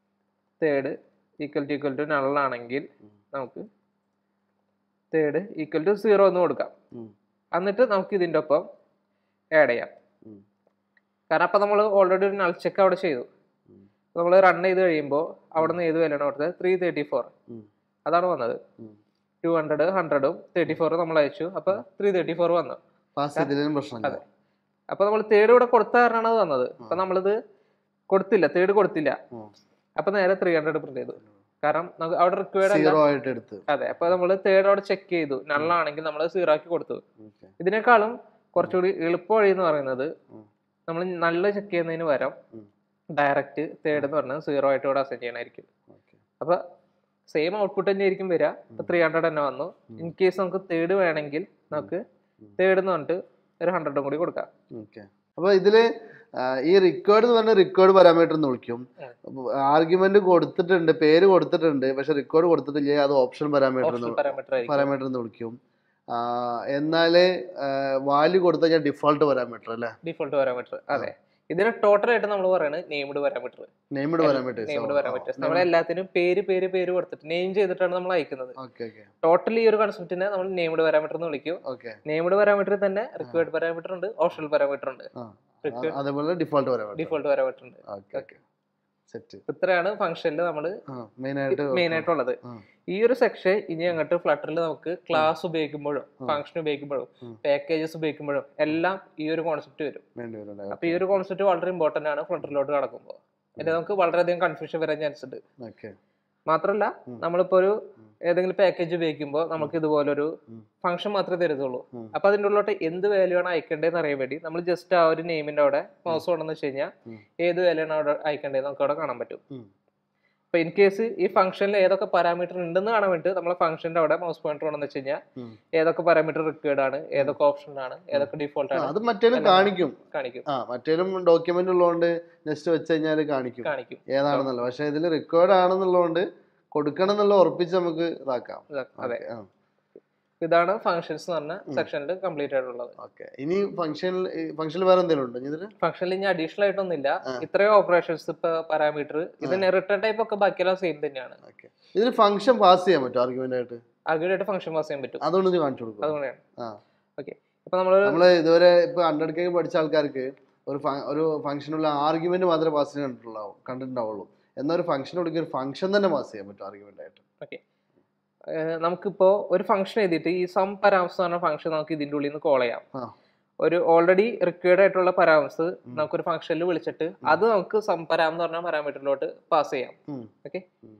Third equal to equal to നള്ളാണെങ്കിൽ ഉം. നമുക്ക് തേർഡ് ഈക്വൽ ടു സീറോ എന്ന് കൊടുക്കാം ഉം. എന്നിട്ട് നമുക്ക് ഇതിന്റെ ഒപ്പം ആഡ് ചെയ്യാം ഉം. കാരണം അപ്പൊ നമ്മൾ ഓൾറെഡി ഒരു നൾ ചെക്ക് അവിടെ ചെയ്തു ഉം. നമ്മൾ റൺ ചെയ്ത് കഴിയുമ്പോൾ അവിടെ നിന്ന് ഏത് വിലയാണ് കൊടുത്തത് ത്രീ തേർട്ടി ഫോർ ഉം. അതാണ് വന്നത് ഉം. ടു ഹൺഡ്രഡ് ഹൺഡ്രഡും തേർട്ടി ഫോറും നമ്മൾ അയച്ചു അപ്പൊ ത്രീ തേർട്ടി ഫോർ വന്നു പാസ് ചെയ്തതിലും പ്രശ്നമില്ല അതെ. അപ്പൊ നമ്മൾ തേർഡ് ഇവിടെ കൊടുത്ത കാരണമാണ് അത് വന്നത് അപ്പൊ നമ്മളിത് കൊടുത്തില്ല തേർഡ് കൊടുത്തില്ല ഉം. അപ്പൊ നേരെ ത്രീ ഹൺഡ്രഡ് പ്രിന്റ് ചെയ്തു കാരണം നമുക്ക് അവിടെ റിക്വയർഡ് അല്ല സീറോ ആയിട്ട് എടുത്ത് അതെ അപ്പൊ നമ്മൾ തേർഡ് അവിടെ ചെക്ക് ചെയ്തു നള്ളാണെങ്കിൽ നമ്മൾ സീറോ ആക്കി കൊടുത്തു Okay. ഇതിനേക്കാളും കുറച്ചുകൂടി എളുപ്പ വഴി എന്ന് പറയുന്നത് ഉം. നമ്മൾ നല്ല ചെക്ക് ചെയ്യുന്നതിന് പകരം ഉം. ഡയറക്റ്റ് തേർഡ് എന്ന് പറഞ്ഞത് സീറോ ആയിട്ട് ഇവിടെ അസൈൻ ചെയ്യണമായിരിക്കും Okay. അപ്പൊ സെയിം ഔട്ട്പുട്ട് തന്നെ ആയിരിക്കും വരിക ഇപ്പൊ ത്രീ ഹൺഡ്രഡ് തന്നെ വന്നു ഇൻ കേസ് നമുക്ക് തേർഡ് വേണമെങ്കിൽ നമുക്ക് ഉം. തേർഡ് എന്ന് പറഞ്ഞിട്ട് ഒരു ഹൺഡ്രഡും കൂടി കൊടുക്കാം ഓക്കെ അപ്പൊ ഇതില് ആ, ഈ റിക്വേർഡ് എന്ന് പറഞ്ഞ റിക്വേർഡ് പാരാമീറ്റർ എന്ന് വിളിക്കും ഉം. ആർഗ്യുമെന്റ് കൊടുത്തിട്ടുണ്ട് പേര് കൊടുത്തിട്ടുണ്ട് പക്ഷെ റിക്വേർഡ് കൊടുത്തിട്ടില്ലേ അത് ഓപ്ഷൻ പാരാമീറ്റർ ഓപ്ഷൻ പാരാമീറ്റർ ആയിരിക്കും പാരാമീറ്റർ എന്ന് വിളിക്കും ആ, എന്നാല് വാല്യൂ കൊടുത്തു കഴിഞ്ഞാൽ ഡിഫോൾട്ട് പാരാമീറ്റർ അല്ലേ ഡിഫോൾട്ട് പാരാമീറ്റർ അതെ ഇതിന് ടോട്ടൽ ആയിട്ട് നമ്മൾ പറയുന്നത് നെയിംഡ് പാരാമീറ്റർ നെയ്മഡ് വരാൻ പറ്റും നെയിംഡ് പാരാമീറ്റേഴ്സ് നമ്മൾ എല്ലാത്തിനും പേര് പേര് പേര് കൊടുത്തിട്ട് നെയിം ചെയ്തിട്ടാണ് നമ്മൾ അയക്കുന്നത് ഓക്കെ ഓക്കെ ടോട്ടൽ ഈ ഒരു കൺസെപ്റ്റിനെ നമ്മൾ നെയിംഡ് പാരാമീറ്റർ എന്ന് വിളിക്കും ഓക്കെ നെയിംഡ് പാരാമീറ്ററിൽ തന്നെ റിക്വയർഡ് പാരാമീറ്റർ ഉണ്ട് ഓപ്ഷണൽ പാരാമീറ്റർ ഉണ്ട് ആ Required- അതേപോലെ ഡിഫോൾട്ട് വരാൻ പറ്റും ഡിഫോൾട്ട് പാരാമീറ്റർ ഉണ്ട് ഓക്കെ ഓക്കെ സെറ്റ് ഇത്രയാണ് ഫംഗ്ഷനിൽ നമ്മൾ ആ മെയിൻ ആയിട്ട് മെയിൻ ആയിട്ടുള്ളത് ആ. ഈ ഒരു സെക്ഷൻ ഇനി അങ്ങോട്ട് ഫ്ലട്ടറിൽ നമുക്ക് ക്ലാസ് ഉപയോഗിക്കുമ്പോഴും ഫംഗ്ഷൻ ഉപയോഗിക്കുമ്പോഴും ഉം. പാക്കേജസ് ഉപയോഗിക്കുമ്പോഴും എല്ലാം ഈ ഒരു കോൺസെപ്റ്റ് വരും വേണ്ടി വരും അപ്പൊ ഈ ഒരു കോൺസെപ്റ്റ് വളരെ ഇമ്പോർട്ടന്റ് ആണ് ഫ്ലട്ടറിലോട്ട് കടക്കുമ്പോൾ അതിൽ നമുക്ക് വളരെയധികം കൺഫ്യൂഷൻ വരാൻ ചാൻസ് ഉണ്ട് ഓക്കെ മാത്രമല്ല ഉം. നമ്മളിപ്പോ ഒരു ഏതെങ്കിലും പാക്കേജ് ഉപയോഗിക്കുമ്പോൾ നമുക്ക് ഇതുപോലൊരു ഉം. ഫംഗ്ഷൻ മാത്രമേ തരുന്നുള്ളൂ ഉം. അപ്പൊ അതിൻ്റെ ഉള്ളിലോട്ട് എന്ത് വാല്യൂ ആണ് അയക്കേണ്ടതെന്ന് അറിയാൻ വേണ്ടി നമ്മൾ ജസ്റ്റ് ആ ഒരു നെയിമിന്റെ അവിടെ മൗസ് കൊണ്ടെന്ന് വെച്ച് കഴിഞ്ഞാൽ ഉം. ഏത് വാല്യൂ ആണ് അവിടെ അയക്കേണ്ടത് നമുക്ക് അവിടെ കാണാൻ പറ്റും ഉം. അപ്പൊ ഇൻ കേസ് ഈ ഫംഗ്ഷനിൽ ഏതൊക്കെ പാരാമീറ്റർ ഉണ്ടെന്ന് കാണാൻ വേണ്ടി നമ്മളെ ഫംഗ്ഷന്റെ അവിടെ മൗസ് പോയിന്റർ കൊണ്ടെന്ന് വെച്ച് കഴിഞ്ഞാൽ ഉം. ഏതൊക്കെ പാരാമീറ്റർ റിക്വയർഡ് ആണ് ഏതൊക്കെ ഓപ്ഷൻ ആണ് ഏതൊക്കെ ഡിഫോൾട്ട് ആ, ആണ് അത് മറ്റേലും കാണിക്കും കാണിക്കും ആ മറ്റേലും ഡോക്യുമെന്റ് ഉള്ളതുകൊണ്ട് ജസ്റ്റ് വെച്ച് കഴിഞ്ഞാൽ കാണിക്കും കാണിക്കും ഏതാണെന്നല്ല പക്ഷെ ഇതിൽ റെക്കോർഡ് ആണെന്നുള്ളതുകൊണ്ട് കൊടുക്കണം എന്നുള്ള ഉറപ്പിച്ച് നമുക്ക് ഇതാക്കാം അതെ ഓക്കെ, ആ ഇതാണ് ഫംഗ്ഷൻസ് എന്ന് പറഞ്ഞ സെക്ഷനിൽ കംപ്ലീറ്റ് ആയിട്ടുള്ളത് ഓക്കെ ഇനി ഫംഗ്ഷനിൽ ഫംഗ്ഷനിൽ വേറെ എന്തെങ്കിലും ഉണ്ടോ ഇതിൽ ഫംഗ്ഷനിൽ ഇനി അഡീഷണൽ ആയിട്ടൊന്നുമില്ല ആ. ഇത്രയും ഓപ്പറേഷൻസ് ഇപ്പൊ പാരാമീറ്റർ ഇതിന് റിട്ടേൺ ടൈപ്പ് ഒക്കെ ബാക്കിയെല്ലാം സെയിം തന്നെയാണ് ഓക്കെ ഇതിൽ ഫംഗ്ഷൻ പാസ് ചെയ്യാൻ പറ്റും ആർഗ്യുമെന്റ് ആയിട്ട് ആർഗ്യൂട്ട് ആയിട്ട് ഫംഗ്ഷൻ പാസ് ചെയ്യാൻ പറ്റും അതുകൊണ്ട് ഇത് കാണിച്ചു കൊടുക്കും അതുകൊണ്ടാണ് ആ ഓക്കെ ഇപ്പൊ നമ്മള് നമ്മള് ഇതുവരെ ഇപ്പൊ ഹൺഡ്രഡ് കെ പഠിച്ച ആൾക്കാർക്ക് ഒരു ഫ- ഒരു ഫംഗ്ഷനുള്ള ആർഗ്യുമെന്റ് മാത്രമേ പാസ് ചെയ്യാൻ കണ്ടിട്ടുള്ളൂ കണ്ടിട്ടുണ്ടാവുള്ളൂ എന്നാൽ ഒരു ഫംഗ്ഷൻ കൊടുക്കുക ഒരു ഫംഗ്ഷൻ തന്നെ പാസ് ചെയ്യാൻ പറ്റും ആർഗ്യുമെന്റ് ആയിട്ട് ഏഹ് നമുക്കിപ്പോ ഒരു ഫംഗ്ഷൻ എഴുതിയിട്ട് ഈ സം പരാമർശം എന്ന് പറഞ്ഞ ഫംഗ്ഷൻ നമുക്ക് ഇതിന്റെ ഉള്ളിൽ നിന്ന് കോൾ ചെയ്യാം ആ. ഒരു ഓൾറെഡി റിക്വയർഡ് ആയിട്ടുള്ള പരാമർശ് നമുക്കൊരു ഫംഗ്ഷനിൽ വിളിച്ചിട്ട് അത് നമുക്ക് സം പരാം എന്ന് പറഞ്ഞ പാരാമീറ്ററിലോട്ട് പാസ് ചെയ്യാം ഉം. ഓക്കെ ഉം.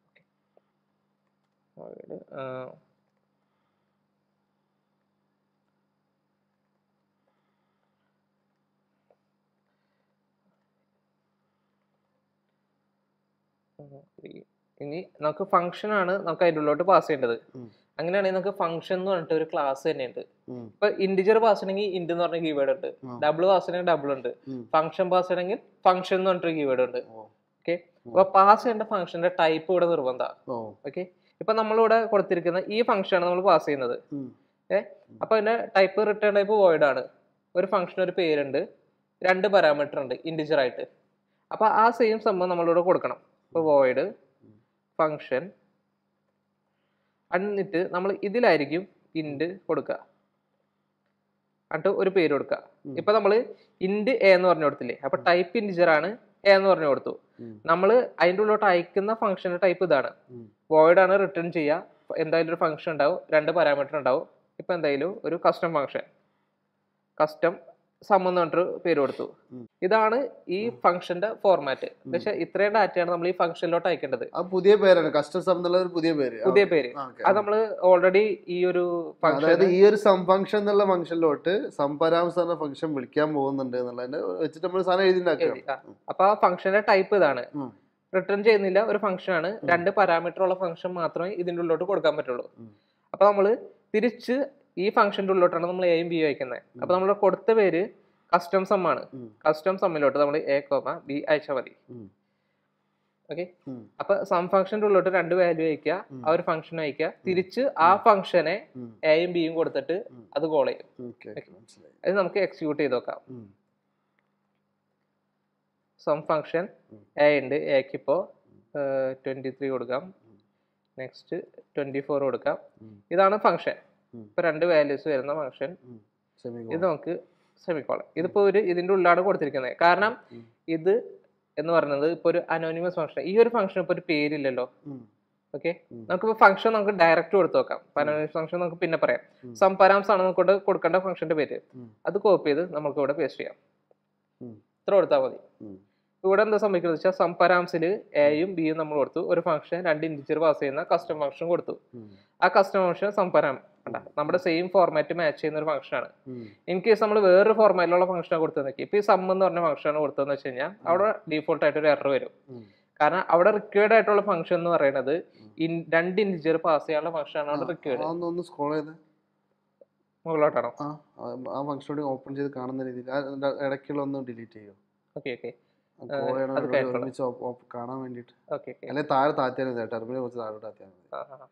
ഇനി നമുക്ക് ഫംഗ്ഷൻ ആണ് നമുക്ക് അതിൻ്റെ ഉള്ളിലോട്ട് പാസ് ചെയ്യേണ്ടത് ഉം. അങ്ങനെയാണെങ്കിൽ നമുക്ക് ഫംഗ്ഷൻ എന്ന് പറഞ്ഞിട്ട് ഒരു ക്ലാസ് തന്നെയുണ്ട് ഉം. ഇപ്പൊ ഇന്റിജർ പാസ് ചെയ്യണമെങ്കിൽ ഇന്റ് എന്ന് പറഞ്ഞ കീവേഡ് ഉണ്ട് ആ. ഡബിൾ പാസ് ചെയ്യണമെങ്കിൽ ഡബിൾ ഉണ്ട് ഉം. ഫംഗ്ഷൻ പാസ് ചെയ്യണമെങ്കിൽ ഫംഗ്ഷൻ എന്ന് പറഞ്ഞിട്ടൊരു കീവേഡ് ഉണ്ട് ഓ. ഓക്കെ അപ്പൊ പാസ് ചെയ്യേണ്ട ഫംഗ്ഷന്റെ ടൈപ്പ് ഇവിടെ നിർബന്ധമാണ് ഓ ഓക്കെ ഇപ്പൊ നമ്മളിവിടെ കൊടുത്തിരിക്കുന്ന ഈ ഫംഗ്ഷൻ ആണ് നമ്മൾ പാസ് ചെയ്യുന്നത് ഉം. അപ്പൊ അതിന്റെ ടൈപ്പ് റിട്ടേൺ ടൈപ്പ് വോയിഡ് ആണ് ഒരു ഫംഗ്ഷൻ ഒരു പേരുണ്ട് രണ്ട് പാരാമീറ്റർ ഉണ്ട് ഇന്റിജർ ആയിട്ട് അപ്പൊ ആ സെയിം സംഭവം നമ്മളിവിടെ കൊടുക്കണം ഇപ്പൊ വോയിഡ് ഫംഗ്ഷൻ എന്നിട്ട് നമ്മൾ ഇതിലായിരിക്കും ഇൻഡ് കൊടുക്കുക എന്നിട്ട് ഒരു പേര് കൊടുക്കുക ഉം. ഇപ്പൊ നമ്മൾ ഇൻഡ് എ എന്ന് പറഞ്ഞു കൊടുത്തില്ലേ അപ്പൊ ടൈപ്പ് ഇന്റിജർ ആണ് എ എന്ന് പറഞ്ഞു കൊടുത്തു ഉം. നമ്മൾ അതിൻ്റെ ഉള്ളിലോട്ട് അയക്കുന്ന ഫംഗ്ഷന്റെ ടൈപ്പ് ഇതാണ് ഉം. വോയിഡ് ആണ് റിട്ടേൺ ചെയ്യുക എന്തായാലും ഒരു ഫംഗ്ഷൻ ഉണ്ടാവും രണ്ട് പാരാമീറ്റർ ഉണ്ടാവും ഇപ്പൊ എന്തായാലും ഒരു കസ്റ്റം ഫംഗ്ഷൻ കസ്റ്റം സം എന്ന് പറഞ്ഞിട്ട് പേര് കൊടുത്തു ഉം. ഇതാണ് ഈ ഫംഗ്ഷന്റെ ഫോർമാറ്റ് പക്ഷെ ഇത്രയും ഡാറ്റയാണ് നമ്മൾ ഈ ഫംഗ്ഷനിലോട്ട് അയക്കേണ്ടത് ആ പുതിയ പേരാണ് കസ്റ്റം സം എന്നുള്ള ഒരു പുതിയ പേര് ആ, പുതിയ പേര് ആ, okay. അത് നമ്മൾ ഓൾറെഡി ഈ ഒരു അതായത് ഫംഗ്ഷൻ ഈ ഒരു സം ഫംഗ്ഷൻ എന്നുള്ള ഫംഗ്ഷനിലോട്ട് സംപരാംസ് എന്ന ഫംഗ്ഷൻ വിളിക്കാൻ പോകുന്നുണ്ട് എന്നുള്ളതിന്റെ വെച്ചിട്ട് നമ്മൾ സാധനം എഴുതിണ്ടാക്കുക അപ്പൊ ആ ഫംഗ്ഷന്റെ ടൈപ്പ് ഇതാണ് ഉം. റിട്ടേൺ ചെയ്യുന്നില്ല ഒരു ഫംഗ്ഷൻ ആണ് രണ്ട് പാരാമീറ്റർ ഉള്ള ഫംഗ്ഷൻ മാത്രമേ ഇതിന്റെ ഉള്ളിലോട്ട് കൊടുക്കാൻ പറ്റുള്ളൂ ഉം. അപ്പൊ നമ്മൾ തിരിച്ച് ഈ ഫംഗ്ഷന്റെ ഉള്ളിലോട്ടാണ് നമ്മൾ എയും ബി അയക്കുന്നത് അപ്പൊ നമ്മൾ കൊടുത്ത പേര് കസ്റ്റം സം ആണ് ഉം. കസ്റ്റം സമ്മിലോട്ട് നമ്മൾ എ കോമ ബി അയച്ചാൽ മതി ഉം. ഓക്കെ ഉം. അപ്പൊ സം ഫംഗ്ഷന്റെ ഉള്ളിലോട്ട് രണ്ട് വാല്യൂ അയക്കുക ആ ഒരു ഫംഗ്ഷൻ അയക്കുക തിരിച്ച് ആ ഫംഗ്ഷനെ ഉം. എയും ബിയും കൊടുത്തിട്ട് ഉം. അത് കോൾ ചെയ്യും Okay, okay, മനസ്സിലായി. അത് നമുക്ക് എക്സിക്യൂട്ട് ചെയ്ത് നോക്കാം ഉം. സം ഫംഗ്ഷൻ ഉം. എ ഉണ്ട് എക്ക് ഇപ്പോൾ ട്വൻറ്റി ത്രീ കൊടുക്കാം നെക്സ്റ്റ് ട്വൻറ്റി ഫോർ കൊടുക്കാം ഉം. ഇതാണ് ഫംഗ്ഷൻ ഉം. ഇപ്പോൾ രണ്ട് വാല്യൂസ് വരുന്ന ഫംഗ്ഷൻ ഉം. Semicolon. ഇത് നമുക്ക് സെമിക്കോളം ഇതിപ്പോൾ ഒരു ഇതിൻ്റെ ഉള്ളിലാണ് കൊടുത്തിരിക്കുന്നത് കാരണം ഉം. ഇത് എന്ന് പറയുന്നത് ഇപ്പോൾ ഒരു അനോണിമസ് ഫംഗ്ഷൻ ഈ ഒരു ഫംഗ്ഷൻ ഇപ്പോൾ ഒരു പേരില്ലല്ലോ ഉം. ഓക്കെ ഉം. നമുക്കിപ്പോൾ ഫംഗ്ഷൻ നമുക്ക് ഡയറക്റ്റ് കൊടുത്ത് നോക്കാം അനോണിമസ് ഫംഗ്ഷൻ നമുക്ക് പിന്നെ പറയാം ഉം. സം പരാംസ് ആണ് നമുക്ക് കൊടുക്കേണ്ട ഫംഗ്ഷന്റെ പേര് ഉം. അത് കോപ്പി ചെയ്ത് നമുക്ക് ഇവിടെ പേസ്റ്റ് ചെയ്യാം ഉം. ഇത്ര കൊടുത്താൽ മതി ഉം. ഇവിടെ എന്താ സംഭവിക്കുന്നത് വെച്ചാൽ സം പരാംസിൽ എയും ബിയും നമ്മൾ കൊടുത്തു ഒരു ഫംഗ്ഷൻ രണ്ട് ഇൻറ്റിജർ പാസ് ചെയ്യുന്ന കസ്റ്റം ഫംഗ്ഷൻ കൊടുത്തു ഉം. ആ കസ്റ്റം ഫംഗ്ഷൻ സം പരാം കണ്ട നമ്മുടെ സെയിം ഫോർമാറ്റ് മാച്ച് ചെയ്യുന്ന ഒരു ഫംഗ്ഷൻ ആണ് ഉം. ഇൻ കേസ് നമ്മൾ വേറൊരു ഫോർമാറ്റിലുള്ള ഫംഗ്ഷനാണ് കൊടുത്തതെന്നൊക്കെ ഇപ്പൊ ഈ സം എന്ന് പറഞ്ഞ ഫംഗ്ഷനാണ് കൊടുത്തതെന്ന് വെച്ച് കഴിഞ്ഞാൽ അവിടെ ഡീഫോൾട്ട് ആയിട്ട് ഒരു എറർ വരും ഉം. കാരണം അവിടെ റിക്വയർഡ് ആയിട്ടുള്ള ഫംഗ്ഷൻ എന്ന് പറയുന്നത് in- രണ്ട് ഇൻറ്റിജർ പാസ് ചെയ്യാനുള്ള ഫംഗ്ഷൻ ആണ് അവിടെ റിക്വയർഡ് ആ, ഒന്ന് ഒന്ന് സ്ക്രോൾ ചെയ്ത് മുകളിലോട്ടാണോ ആ ആ- ആ ഫംഗ്ഷൻ കൂടി ഓപ്പൺ ചെയ്ത് കാണുന്ന രീതിയിൽ ആ, ഇതിന്റെ ഇടയ്ക്കുള്ള ഒന്ന് ഡിലീറ്റ് ചെയ്യോ ഓക്കെ ഓക്കെ കോൾ ചെയ്യണ അത് പരിപാടി കഴിഞ്ഞോളാം. ഒരുമിച്ച് ഓപ്പ് ഓപ്പ് കാണാൻ വേണ്ടിയിട്ട് ഓക്കെ ഓക്കെ അല്ലെങ്കിൽ താഴെ താത്തിയാൽ മതി ടെർമിനൽ കുറച്ച് താഴോട്ട് താത്തിയാൽ മതി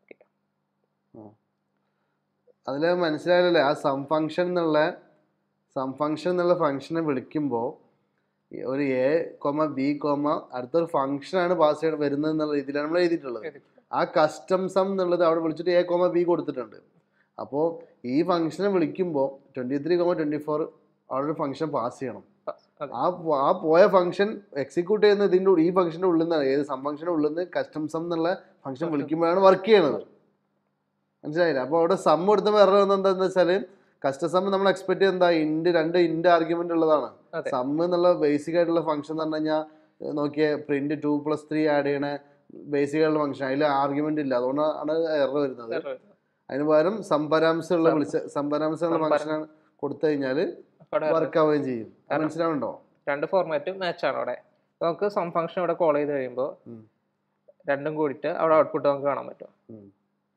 അതിൽ മനസ്സിലായല്ലേ ആ സം ഫംഗ്ഷൻ എന്നുള്ള സം ഫംഗ്ഷൻ എന്നുള്ള ഫംഗ്ഷനെ വിളിക്കുമ്പോൾ ഒരു എ കോമ ബി കോമ അടുത്തൊരു ഫംഗ്ഷനാണ് പാസ് ചെയ്ത് വരുന്നത് എന്നുള്ള രീതിയിലാണ് നമ്മൾ എഴുതിയിട്ടുള്ളത് ആ കസ്റ്റം സം എന്നുള്ളത് അവിടെ വിളിച്ചിട്ട് എ കോമ ബി കൊടുത്തിട്ടുണ്ട് അപ്പോൾ ഈ ഫംഗ്ഷനെ വിളിക്കുമ്പോൾ twenty three comma twenty four അവിടെ ഒരു ഫംഗ്ഷൻ പാസ് ചെയ്യണം അതെ. ആ പോ- ആ പോയ ഫംഗ്ഷൻ എക്സിക്യൂട്ട് ചെയ്യുന്ന ഇതിൻ്റെ ഉള്ളിൽ- ഈ ഫംഗ്ഷൻ്റെ ഉള്ളിൽ നിന്നാണ് ഏത് സം ഫംഗ്ഷൻ്റെ ഉള്ളിൽ നിന്ന് കസ്റ്റം സം എന്നുള്ള ഫംഗ്ഷൻ Function. വിളിക്കുമ്പോഴാണ് വർക്ക് ചെയ്യണത് മനസ്സിലായില്ല അപ്പോൾ അവിടെ സം കൊടുത്ത വേറെ എന്താണെന്ന് വെച്ചാൽ കസ്റ്റം സം നമ്മൾ എക്സ്പെക്ട് ചെയ്യുന്നത് എന്താ ഇൻഡ് രണ്ട് ഇൻഡ് ആർഗ്യുമെന്റ് ഉള്ളതാണ് അതെ. സം എന്നുള്ള ബേസിക് ആയിട്ടുള്ള ഫംഗ്ഷൻ എന്ന് പറഞ്ഞു കഴിഞ്ഞാൽ നോക്കിയ print two plus three add ചെയ്യണ ബേസിക് ആയിട്ടുള്ള ഫംഗ്ഷൻ അതിൽ ആർഗ്യുമെന്റ് ഇല്ല അതുകൊണ്ടാണ് എറർ വരുന്നത് അതിന് പകരം സംപരാംശമുള്ള സം- വിളിച്ച സംപരാംശമുള്ള സംപരം- ഫംഗ്ഷനാണ് കൊടുത്തു കഴിഞ്ഞാൽ അവിടെ വർക്ക് ആവുകയും ചെയ്യും അത് കാരണം- മനസ്സിലാവുന്നുണ്ടോ രണ്ട് ഫോർമാറ്റും മാച്ച് ആണ് അവിടെ നമുക്ക് സം ഫംഗ്ഷൻ ഇവിടെ കോൾ ചെയ്ത് കഴിയുമ്പോൾ ഉം. രണ്ടും കൂടിയിട്ട് അവിടെ ഔട്ട്പുട്ട് നമുക്ക് കാണാൻ പറ്റും ഉം.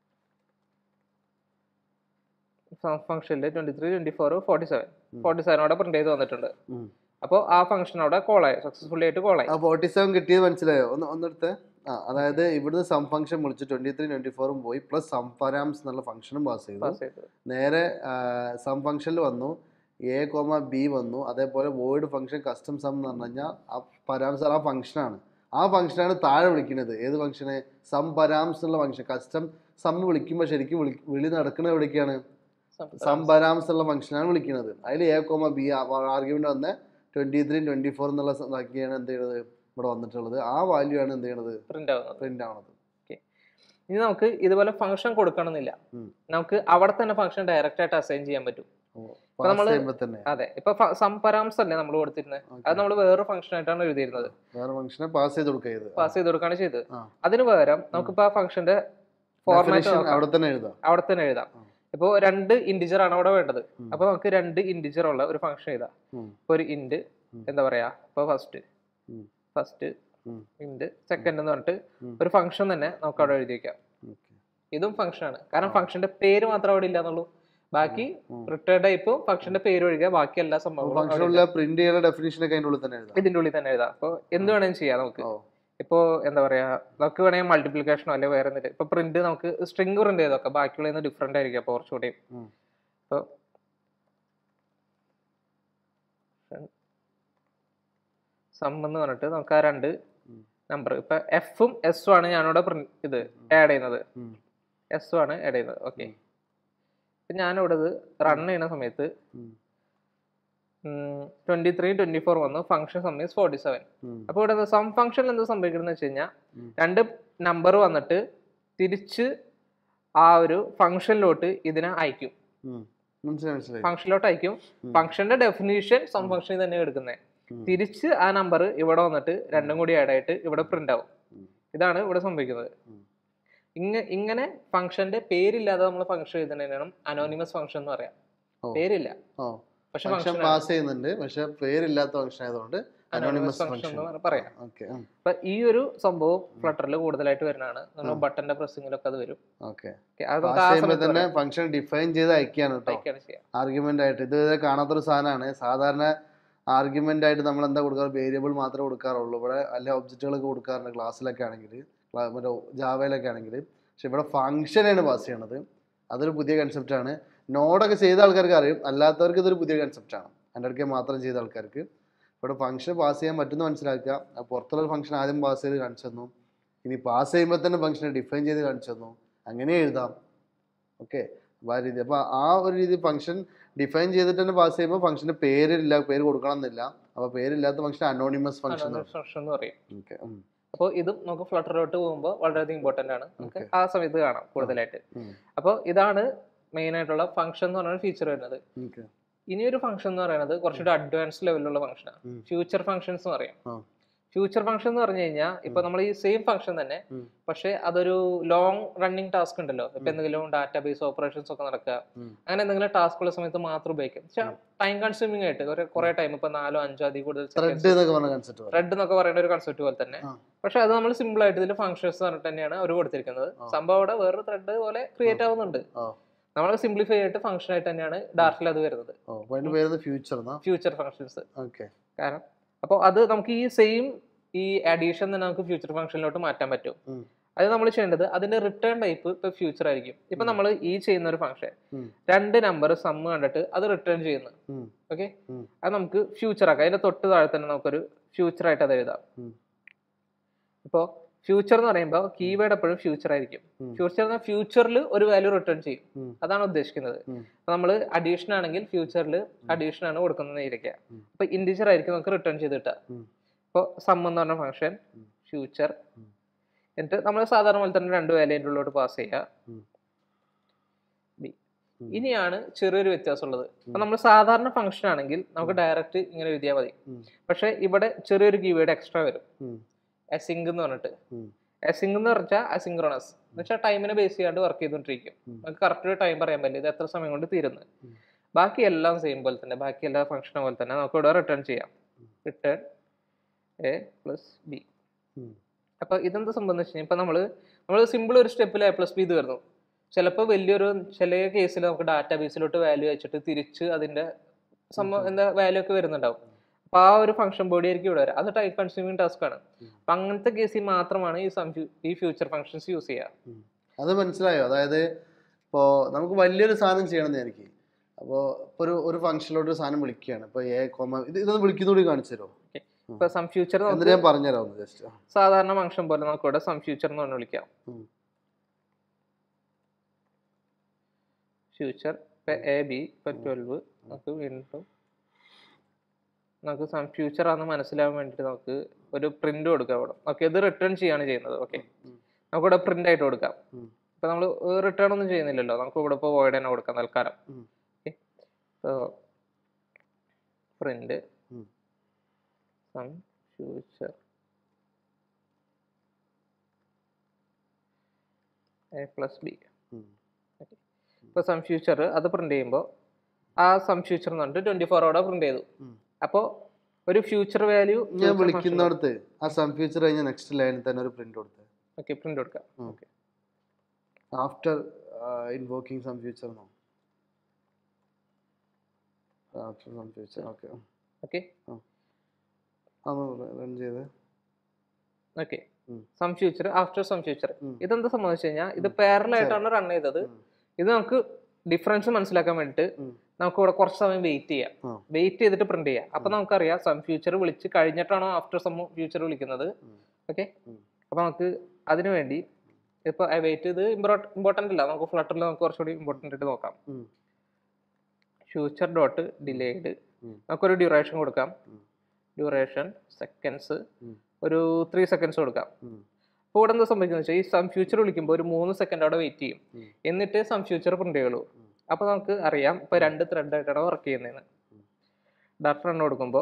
സം ഫംഗ്ഷനിൽ twenty three twenty four forty seven ഉം. ഫോർട്ടി സെവൻ അവിടെ പ്രിന്റ് ചെയ്ത് വന്നിട്ടുണ്ട് ഉം. അപ്പോൾ ആ ഫംഗ്ഷൻ അവിടെ കോൾ ആയി സക്സസ്ഫുള്ളി ആയിട്ട് കോൾ ആയി ആ ഫോർട്ടി സെവൻ കിട്ടിയത് മനസ്സിലായോ ഒന്ന് ഒന്നെടുത്ത് ആ അതായത് ഇവിടുന്ന് സം ഫംഗ്ഷൻ വിളിച്ച് ട്വന്റി ത്രീ ട്വന്റി ഫോറും പോയി പ്ലസ് സം പരാംസ് എന്നുള്ള ഫംഗ്ഷനും പാസ് ചെയ്തു പാസ് ചെയ്ത് നേരെ സം ഫംഗ്ഷനിൽ വന്നു എ കോമ ബി വന്നു അതേപോലെ വോയിഡ് ഫംഗ്ഷൻ കസ്റ്റം സം എന്ന് പറഞ്ഞു കഴിഞ്ഞാൽ ആ പരാംസ് ആ ഫംഗ്ഷനാണ് ആ ഫംഗ്ഷനാണ് താഴെ വിളിക്കുന്നത് ഏത് ഫംഗ്ഷന് സം പരാംസ് എന്നുള്ള ഫംഗ്ഷൻ കസ്റ്റം സം വിളിക്കുമ്പോൾ ശരിക്കും വിളി വിളി നടക്കുന്നത് എവിടേക്കാണ് സം പരാംസ് എന്നുള്ള ഫംഗ്ഷനാണ് വിളിക്കുന്നത് അതിൽ എ കോമ ബി ആർഗ്യുമെന്റ് വന്ന ട്വന്റി ത്രീ ട്വന്റി ഫോർ എന്നുള്ള ഇതാക്കിയാണ് എന്ത് ചെയ്യുന്നത് ഇവിടെ വന്നിട്ടുള്ളത് ആ വാല്യൂ ആണ് എന്ത് ചെയ്യണത് പ്രിന്റ് ആവുന്നത് പ്രിന്റ് ആവണത് ഇനി നമുക്ക് ഇതുപോലെ ഫംഗ്ഷൻ കൊടുക്കണമെന്നില്ല ഉം. നമുക്ക് അവിടെ തന്നെ ഫംഗ്ഷൻ ഡയറക്റ്റ് ആയിട്ട് അസൈൻ ചെയ്യാൻ പറ്റും പാസ് നമ്മള് ചെയ്യുമ്പോൾ തന്നെ അതെ ഇപ്പൊ സം പരാംസ് അല്ലേ നമ്മൾ കൊടുത്തിരുന്നത് Okay. അത് നമ്മൾ വേറൊരു ഫംഗ്ഷൻ ആയിട്ടാണ് എഴുതിയിരുന്നത് വേറെ ഫംഗ്ഷനെ പാസ് ചെയ്ത് കൊടുക്കുക ഇത് പാസ് ചെയ്ത് കൊടുക്കുകയാണ് ചെയ്തത് ആ. അതിന് പകരം നമുക്കിപ്പോ ആ ഫംഗ്ഷന്റെ Definition ഫോർമാറ്റ് അവിടെ തന്നെ എഴുതാം അവിടെ തന്നെ എഴുതാം ആ. ഇപ്പോ രണ്ട് ഇന്റിജർ ആണ് അവിടെ വേണ്ടത് ഉം. അപ്പൊ നമുക്ക് രണ്ട് ഇന്റിജർ ഉള്ള ഒരു ഫംഗ്ഷൻ എഴുതാം ഉം. ഇപ്പൊ ഒരു ഇന്റ് ഉം. എന്താ പറയാ ഇപ്പൊ ഫസ്റ്റ് ഉം. ഫസ്റ്റ് ഉം. ഇന്റ് സെക്കൻഡ് എന്ന് പറഞ്ഞിട്ട് ഉം. ഒരു ഫംഗ്ഷൻ തന്നെ നമുക്ക് അവിടെ എഴുതി വെക്കാം Okay. ഇതും ഫംഗ്ഷൻ ആണ് കാരണം ആ. ഫംഗ്ഷന്റെ പേര് മാത്രം അവിടെ ഇല്ല എന്നുള്ളൂ ബാക്കി ഉം. റിട്ടേൺ ടൈപ്പും ഫംഗ്ഷന്റെ പേര് ഒഴികെ ബാക്കി എല്ലാ സംഭവങ്ങളും അവിടെ ഫംഗ്ഷനുള്ള പ്രിന്റ് ചെയ്യുന്ന ഡെഫിനേഷൻ ഒക്കെ അതിന്റെ ഉള്ളിൽ തന്നെ എഴുതാം ഇതിന്റെ ഉള്ളിൽ തന്നെ എഴുതാം അപ്പൊ എന്ത് വേണമെങ്കിലും ചെയ്യാം നമുക്ക് ഓ ഇപ്പോ എന്താ പറയാ നമുക്ക് വേണമെങ്കിൽ മൾട്ടിപ്ലിക്കേഷനോ അല്ലെങ്കിൽ വേറെ എന്തെങ്കിലും ഇപ്പൊ പ്രിന്റ് നമുക്ക് സ്ട്രിംഗ് പ്രിന്റ് ചെയ്തൊക്കെ ബാക്കിയുള്ള ഡിഫറെന്റ് ആയിരിക്കും അപ്പൊ കുറച്ചുകൂടി ഉം. ഇപ്പൊ സം എന്ന് പറഞ്ഞിട്ട് നമുക്ക് ആ രണ്ട് ഉം. നമ്പർ ഇപ്പൊ എഫും എസും ആണ് ഞാനിവിടെ print- ഇത് ആഡ് ചെയ്യുന്നത് ഉം. എസും ആണ് ആഡ് ചെയ്യുന്നത് ഓക്കെ ഇപ്പൊ ഞാനിവിടെ ഇത് റൺ ചെയ്യുന്ന സമയത്ത് ഉം. ട്വന്റി ത്രീ ട്വന്റി ഫോർ വന്നു ഫംഗ്ഷൻ സമയം ഫോർട്ടി സെവൻ ഉം. അപ്പോൾ ഇവിടെ സം ഫംഗ്ഷനിൽ എന്ത് സംഭവിക്കുന്നത് വെച്ച് കഴിഞ്ഞാൽ ഉം. രണ്ട് നമ്പർ വന്നിട്ട് തിരിച്ച് ആ ഒരു ഫംഗ്ഷനിലോട്ട് ഇതിനെ അയക്കും ഉം. മനസ്സിലായി മനസ്സിലായി ഫംഗ്ഷനിലോട്ട് അയക്കും ഉം. ഫംഗ്ഷന്റെ ഡെഫിനീഷൻ സം ഫംഗ്ഷനിൽ തന്നെ എടുക്കുന്നത് ഉം. തിരിച്ച് ആ നമ്പർ ഇവിടെ വന്നിട്ട് രണ്ടും കൂടി ആഡ് ആയിട്ട് ഇവിടെ പ്രിന്റ് ആവും ഉം. ഇതാണ് ഇവിടെ സംഭവിക്കുന്നത് ഉം. ഇങ്ങ ഇങ്ങനെ ഫംഗ്ഷന്റെ പേരില്ലാതെ നമ്മൾ ഫംഗ്ഷൻ എഴുതുന്നതിനാണ് അനോണിമസ് ഫംഗ്ഷൻ എന്ന് പറയാം ഓ. പേരില്ല ഓ പക്ഷെ ഫംഗ്ഷൻ ഫംഗ്ഷൻ പാസ് ചെയ്യുന്നുണ്ട് പക്ഷെ പേരില്ലാത്ത ഫംഗ്ഷൻ ആയതുകൊണ്ട് അനോണിമസ് അനോണിമസ് ഫംഗ്ഷൻ ഫംഗ്ഷൻ എന്ന് പറയാം ഓക്കെ അപ്പൊ ഈ ഒരു സംഭവം ഫ്ലട്ടറിൽ കൂടുതലായിട്ട് വരുന്നതാണ് നമ്മൾ ഉം. ബട്ടന്റെ പ്രസ്സിങ്ങിലൊക്കെ അത് വരും ഓക്കെ Okay, അത് നമുക്ക് പാസ് ആ ചെയ്യുമ്പോൾ സമയത്ത് തന്നെ പറയാം. ഫംഗ്ഷൻ ഡിഫൈൻ ചെയ്ത് അയക്കുകയാണ് കേട്ടോ അയക്കുകയാണ് ചെയ്യാം ആർഗ്യുമെന്റ് ആയിട്ട് ഇത് ഇതുവരെ കാണാത്തൊരു സാധനമാണ് സാധാരണ ആർഗ്യുമെന്റ് ആയിട്ട് നമ്മൾ എന്താ കൊടുക്കാറ് വേരിയബിൾ മാത്രമേ കൊടുക്കാറുള്ളൂ ഇവിടെ അല്ല ഒബ്ജക്റ്റുകളൊക്കെ കൊടുക്കാറുണ്ട് ക്ലാസ്സിലൊക്കെ ആണെങ്കിൽ മറ്റേ ജാവയിലൊക്കെ ആണെങ്കിൽ പക്ഷെ ഇവിടെ ഫംഗ്ഷനാണ് പാസ് ചെയ്യണത് അതൊരു പുതിയ കൺസെപ്റ്റാണ് നോഡൊക്കെ ചെയ്ത ആൾക്കാർക്ക് അറിയും അല്ലാത്തവർക്ക് ഇതൊരു പുതിയ കൺസെപ്റ്റാണ് എൻ്റെ അടുക്കെ മാത്രം ചെയ്ത ആൾക്കാർക്ക് ഇവിടെ ഫംഗ്ഷൻ പാസ് ചെയ്യാൻ പറ്റുമെന്ന് മനസ്സിലാക്കുക ആ പുറത്തുള്ള ഫംഗ്ഷൻ ആദ്യം പാസ് ചെയ്ത് കാണിച്ചു തന്നു ഇനി പാസ് ചെയ്യുമ്പോൾ തന്നെ ഫംഗ്ഷനെ ഡിഫൈൻ ചെയ്ത് കാണിച്ചു തന്നു അങ്ങനെ എഴുതാം ഓക്കെ അപ്പോൾ ആ രീതി അപ്പോൾ ആ ഒരു രീതി ഫംഗ്ഷൻ ഡിഫൈൻ ചെയ്തിട്ട് തന്നെ പാസ് ചെയ്യുമ്പോൾ ഫംഗ്ഷൻ്റെ പേരില്ല പേര് കൊടുക്കണം എന്നില്ല അപ്പോൾ പേരില്ലാത്ത ഫംഗ്ഷൻ അനോണിമസ് ഫംഗ്ഷൻ ഫംഗ്ഷൻ എന്ന് പറയും ഓക്കെ അപ്പോൾ ഇതും നമുക്ക് ഫ്ലട്ടറിലോട്ട് പോകുമ്പോൾ വളരെയധികം ഇമ്പോർട്ടന്റ് ആണ് നമുക്ക് Okay. ആ സമയത്ത് കാണാം കൂടുതലായിട്ട് ഉം. അപ്പോൾ ഇതാണ് മെയിൻ ആയിട്ടുള്ള ഫംഗ്ഷൻ എന്ന് പറയുന്ന ഫീച്ചർ വരുന്നത് ഓക്കെ ഇനി ഒരു ഫംഗ്ഷൻ എന്ന് പറയുന്നത് കുറച്ചുകൂടി അഡ്വാൻസ് ലെവലിലുള്ള ഫംഗ്ഷനാണ് ഉം. ഫ്യൂച്ചർ ഫംഗ്ഷൻസ് എന്ന് പറയും ആ. ഫ്യൂച്ചർ ഫംഗ്ഷൻ എന്ന് പറഞ്ഞു കഴിഞ്ഞാൽ ഇപ്പൊ നമ്മൾ ഈ സെയിം ഫംഗ്ഷൻ തന്നെ ഉം. പക്ഷെ അതൊരു ലോങ് റണ്ണിങ് ടാസ്ക് ഉണ്ടല്ലോ ഇപ്പൊ എന്തെങ്കിലും ഡാറ്റാബേസ് ഓപ്പറേഷൻസ് ഒക്കെ നടക്കുക ഉം. അങ്ങനെ എന്തെങ്കിലും ടാസ്ക് ഉള്ള സമയത്ത് മാത്രം ഉപയോഗിക്കും പക്ഷെ ടൈം കൺസ്യൂമിംഗ് ആയിട്ട് ഒരു കുറെ ടൈം ഇപ്പൊ നാലോ അഞ്ചോ അതിൽ കൂടുതൽ ത്രെഡ് എന്നൊക്കെ പറഞ്ഞ കൺസെപ്റ്റ് ത്രെഡ് എന്നൊക്കെ പറയുന്ന ഒരു കൺസെപ്റ്റ് പോലെ തന്നെ ആ. പക്ഷെ അത് നമ്മൾ സിമ്പിൾ ആയിട്ട് ഇതിൽ ഫംഗ്ഷൻസ് പറഞ്ഞിട്ട് തന്നെയാണ് അവർ കൊടുത്തിരിക്കുന്നത് ആ. സംഭവം അവിടെ വേറൊരു ത്രെഡ് പോലെ ക്രിയേറ്റ് ആവുന്നുണ്ട് ആ. നമ്മൾ സിംപ്ലിഫൈ ആയിട്ട് ഫംഗ്ഷൻ ആയിട്ട് തന്നെയാണ് ഡാർക്കിൽ അത് വരുന്നത് ഓ അപ്പോൾ അതിൻ്റെ പേര് ഫ്യൂച്ചർ എന്നാ ഫ്യൂച്ചർ ഫംഗ്ഷൻസ് ഓക്കെ കാരണം അപ്പോൾ അത് നമുക്ക് ഈ സെയിം ഈ അഡീഷൻ തന്നെ നമുക്ക് ഫ്യൂച്ചർ ഫംഗ്ഷനിലോട്ട് മാറ്റാൻ പറ്റും ഉം. അത് നമ്മൾ ചെയ്യേണ്ടത് അതിന്റെ റിട്ടേൺ ടൈപ്പ് ഇപ്പൊ ഫ്യൂച്ചർ ആയിരിക്കും ഇപ്പൊ നമ്മൾ ഈ ചെയ്യുന്ന ഒരു ഫംഗ്ഷൻ ഉം. രണ്ട് നമ്പർ സമ്മ് കണ്ടിട്ട് അത് റിട്ടേൺ ചെയ്യുന്നു ഉം. ഓക്കെ ഉം. അത് നമുക്ക് ഫ്യൂച്ചർ ആക്കാം അതിന്റെ തൊട്ട് താഴെ തന്നെ നമുക്കൊരു ഫ്യൂച്ചർ ആയിട്ട് അത് എഴുതാം ഉം. ഇപ്പോൾ ഫ്യൂച്ചർ എന്ന് പറയുമ്പോൾ കീവേഡ് എപ്പോഴും ഫ്യൂച്ചർ ആയിരിക്കും ഉം. ഫ്യൂച്ചർ എന്ന ഫ്യൂച്ചറിൽ ഒരു വാല്യൂ റിട്ടേൺ ചെയ്യും ഉം. അതാണ് ഉദ്ദേശിക്കുന്നത് ഉം. അപ്പൊ നമ്മൾ അഡീഷൻ ആണെങ്കിൽ ഫ്യൂച്ചറിൽ അഡീഷൻ ആണ് കൊടുക്കുന്നത് ഇരിക്കുക ഉം. അപ്പൊ ഇൻഡിജർ ആയിരിക്കും നമുക്ക് റിട്ടേൺ ചെയ്ത് കിട്ടുക ഉം. ഇപ്പോൾ സം എന്ന് പറഞ്ഞ ഫംഗ്ഷൻ ഉം. ഫ്യൂച്ചർ ഉം. എന്നിട്ട് നമ്മൾ സാധാരണ പോലെ തന്നെ രണ്ട് വാല്യൂ അതിൻ്റെ ഉള്ളിലോട്ട് പാസ് ചെയ്യുക ഉം. ബി ഉം. ഇനിയാണ് ചെറിയൊരു വ്യത്യാസം ഉള്ളത് അപ്പൊ നമ്മൾ സാധാരണ ഫംഗ്ഷൻ ആണെങ്കിൽ നമുക്ക് ഡയറക്റ്റ് ഇങ്ങനെ എഴുതിയാൽ മതി ഉം. പക്ഷെ ഇവിടെ ചെറിയൊരു കീവേഡ് എക്സ്ട്രാ വരും ഉം. അസിങ്ക് എന്ന് പറഞ്ഞിട്ട് ഉം. അസിങ്ക് എന്ന് പറഞ്ഞാൽ അസിങ്ക്രണസ് എന്ന് വെച്ചാൽ ടൈമിനെ ബേസ് ചെയ്യാണ്ട് വർക്ക് ചെയ്തുകൊണ്ടിരിക്കും ഉം. നമുക്ക് കറക്റ്റ് ഒരു ടൈം പറയാൻ പറ്റില്ല ഇത് എത്ര സമയം കൊണ്ട് തീരുന്നു ഉം. ബാക്കി എല്ലാം സെയിം പോലെ തന്നെ ബാക്കി എല്ലാ ഫംഗ്ഷനും പോലെ തന്നെ നമുക്ക് ഇവിടെ റിട്ടേൺ ചെയ്യാം റിട്ടേൺ എ പ്ലസ് ബി ഉം. അപ്പൊ ഇതെന്താ സംഭവം എന്ന് വെച്ച് കഴിഞ്ഞാൽ ഇപ്പൊ നമ്മള് നമ്മൾ സിമ്പിൾ ഒരു സ്റ്റെപ്പിൽ എ പ്ലസ് ബി ഇത് വരുന്നു ചിലപ്പോൾ വലിയൊരു ചില കേസിൽ നമുക്ക് ഡാറ്റാ ബേസിലോട്ട് വാല്യൂ വെച്ചിട്ട് തിരിച്ച് അതിന്റെ സംഭവം എന്താ വാല്യൂ ഒക്കെ വരുന്നുണ്ടാവും അപ്പൊ ആ ഒരു ഫംഗ്ഷൻ ബോഡി ആയിരിക്കും ഇവിടെ വരാം അത് ടൈം കൺസ്യൂമിങ് ടാസ്ക് ആണ് അപ്പൊ അങ്ങനത്തെ കേസിൽ മാത്രമാണ് ഈ സം ഈ ഫ്യൂച്ചർ ഫംഗ്ഷൻസ് യൂസ് ചെയ്യുക അത് മനസ്സിലായോ അതായത് ഇപ്പോൾ നമുക്ക് വലിയൊരു സാധനം ചെയ്യണം എന്ന് എനിക്ക് അപ്പോൾ ഇപ്പോൾ ഒരു ഒരു ഫംഗ്ഷനിലോട്ട് ഒരു സാധനം വിളിക്കുകയാണ് ഇപ്പോൾ എ കോമ ഇത് ഇതൊന്ന് വിളിക്കുന്നൂടി കാണിച്ചു തരുമോ ഇപ്പൊ സം ഫ്യൂച്ചർ എന്നിട്ട് നമുക്ക് ഞാൻ പറഞ്ഞുതരാം ഒന്ന് ജസ്റ്റ് സാധാരണ ഫംഗ്ഷൻ പോലെ നമുക്ക് ഇവിടെ സം ഫ്യൂച്ചർ എന്ന് പറഞ്ഞ് വിളിക്കാം ഉം. ഫ്യൂച്ചർ ഇപ്പൊ എ ബി ഇപ്പൊ ട്വൽവ് നമുക്ക് വീണ്ടും നമുക്ക് സം ഫ്യൂച്ചർ ആണെന്ന് മനസ്സിലാവാൻ വേണ്ടിയിട്ട് നമുക്ക് ഒരു പ്രിന്റ് കൊടുക്കാം ഇവിടെ ഓക്കെ ഇത് റിട്ടേൺ ചെയ്യാണ് ചെയ്യുന്നത് ഓക്കെ ഉം. നമുക്ക് ഇവിടെ പ്രിന്റ് ആയിട്ട് കൊടുക്കാം ഉം. ഇപ്പൊ നമ്മൾ റിട്ടേൺ ഒന്നും ചെയ്യുന്നില്ലല്ലോ നമുക്ക് ഇവിടെ ഇപ്പോൾ വോയിഡ് തന്നെ കൊടുക്കാം തൽക്കാലം ഉം. ഓക്കെ പ്രിന്റ് ഉം. Sum future A plus B ഉം. ഇപ്പോൾ സം ഫ്യൂച്ചർ അത് പ്രിന്റ് ചെയ്യുമ്പോൾ ആ സം ഫ്യൂച്ചർ എന്ന് പറഞ്ഞിട്ട് ട്വന്റി ഫോർ അവിടെ പ്രിന്റ് ചെയ്തു ഉം. അപ്പോൾ ഒരു ഫ്യൂച്ചർ വാല്യൂ ഞാൻ വിളിക്കുന്നിടത്ത് ആ സം ഫ്യൂച്ചർ കഴിഞ്ഞ നെക്സ്റ്റ് ലൈനിൽ തന്നെ ഒരു പ്രിന്റ് കൊടുത്ത് ഓക്കെ പ്രിന്റ് കൊടുക്കാം ഉം. Okay after invoking sum future എന്നോ after sum future okay okay അതൊന്ന് റൺ ചെയ്ത് ഓക്കെ ഉം. Sum future after sum future ഉം. ഇതെന്താ സംബന്ധിച്ച് കഴിഞ്ഞാൽ ഇത് പാരലായിട്ടാണ് റൺ ചെയ്തത് ഉം. ഇത് നമുക്ക് ഡിഫറൻസ് മനസ്സിലാക്കാൻ വേണ്ടിയിട്ട് ഉം. നമുക്ക് ഇവിടെ കുറച്ച് സമയം വെയിറ്റ് ചെയ്യാം ആ. വെയിറ്റ് ചെയ്തിട്ട് പ്രിന്റ് ചെയ്യാം അപ്പൊ നമുക്കറിയാം സം ഫ്യൂച്ചർ വിളിച്ച് കഴിഞ്ഞിട്ടാണോ ആഫ്റ്റർ സം ഫ്യൂച്ചർ വിളിക്കുന്നത് ഉം. ഓക്കെ ഉം. അപ്പൊ നമുക്ക് അതിനു വേണ്ടി ഇപ്പൊ വെയിറ്റ് ഇത് ഇമ്പോർട്ടൻ്റ് അല്ല നമുക്ക് ഫ്ലട്ടറിൽ നമുക്ക് കുറച്ചുകൂടി ഇമ്പോർട്ടൻ്റ് ആയിട്ട് നോക്കാം ഉം. ഫ്യൂച്ചർ ഡോട്ട് ഡിലേഡ് ഉം. നമുക്കൊരു ഡ്യൂറേഷൻ കൊടുക്കാം ഉം. ഡ്യൂറേഷൻ സെക്കൻഡ്സ് ഉം. ഒരു ത്രീ സെക്കൻഡ്സ് കൊടുക്കാം ഉം. അപ്പോൾ ഇവിടെ എന്താ സംഭവിക്കുന്നത് വെച്ചാൽ ഈ സം ഫ്യൂച്ചർ വിളിക്കുമ്പോൾ ഒരു മൂന്ന് സെക്കൻഡ് അവിടെ വെയിറ്റ് ചെയ്യും ഉം. എന്നിട്ട് സം ഫ്യൂച്ചർ പ്രിന്റ് ചെയ്യുള്ളൂ ഉം. അപ്പോൾ നമുക്ക് അറിയാം ഇപ്പോൾ രണ്ട് ത്രെഡ് ആയിട്ടാണ് വർക്ക് ചെയ്യുന്നതെന്ന് ഉം. ഡാറ്റ റൺ കൊടുക്കുമ്പോൾ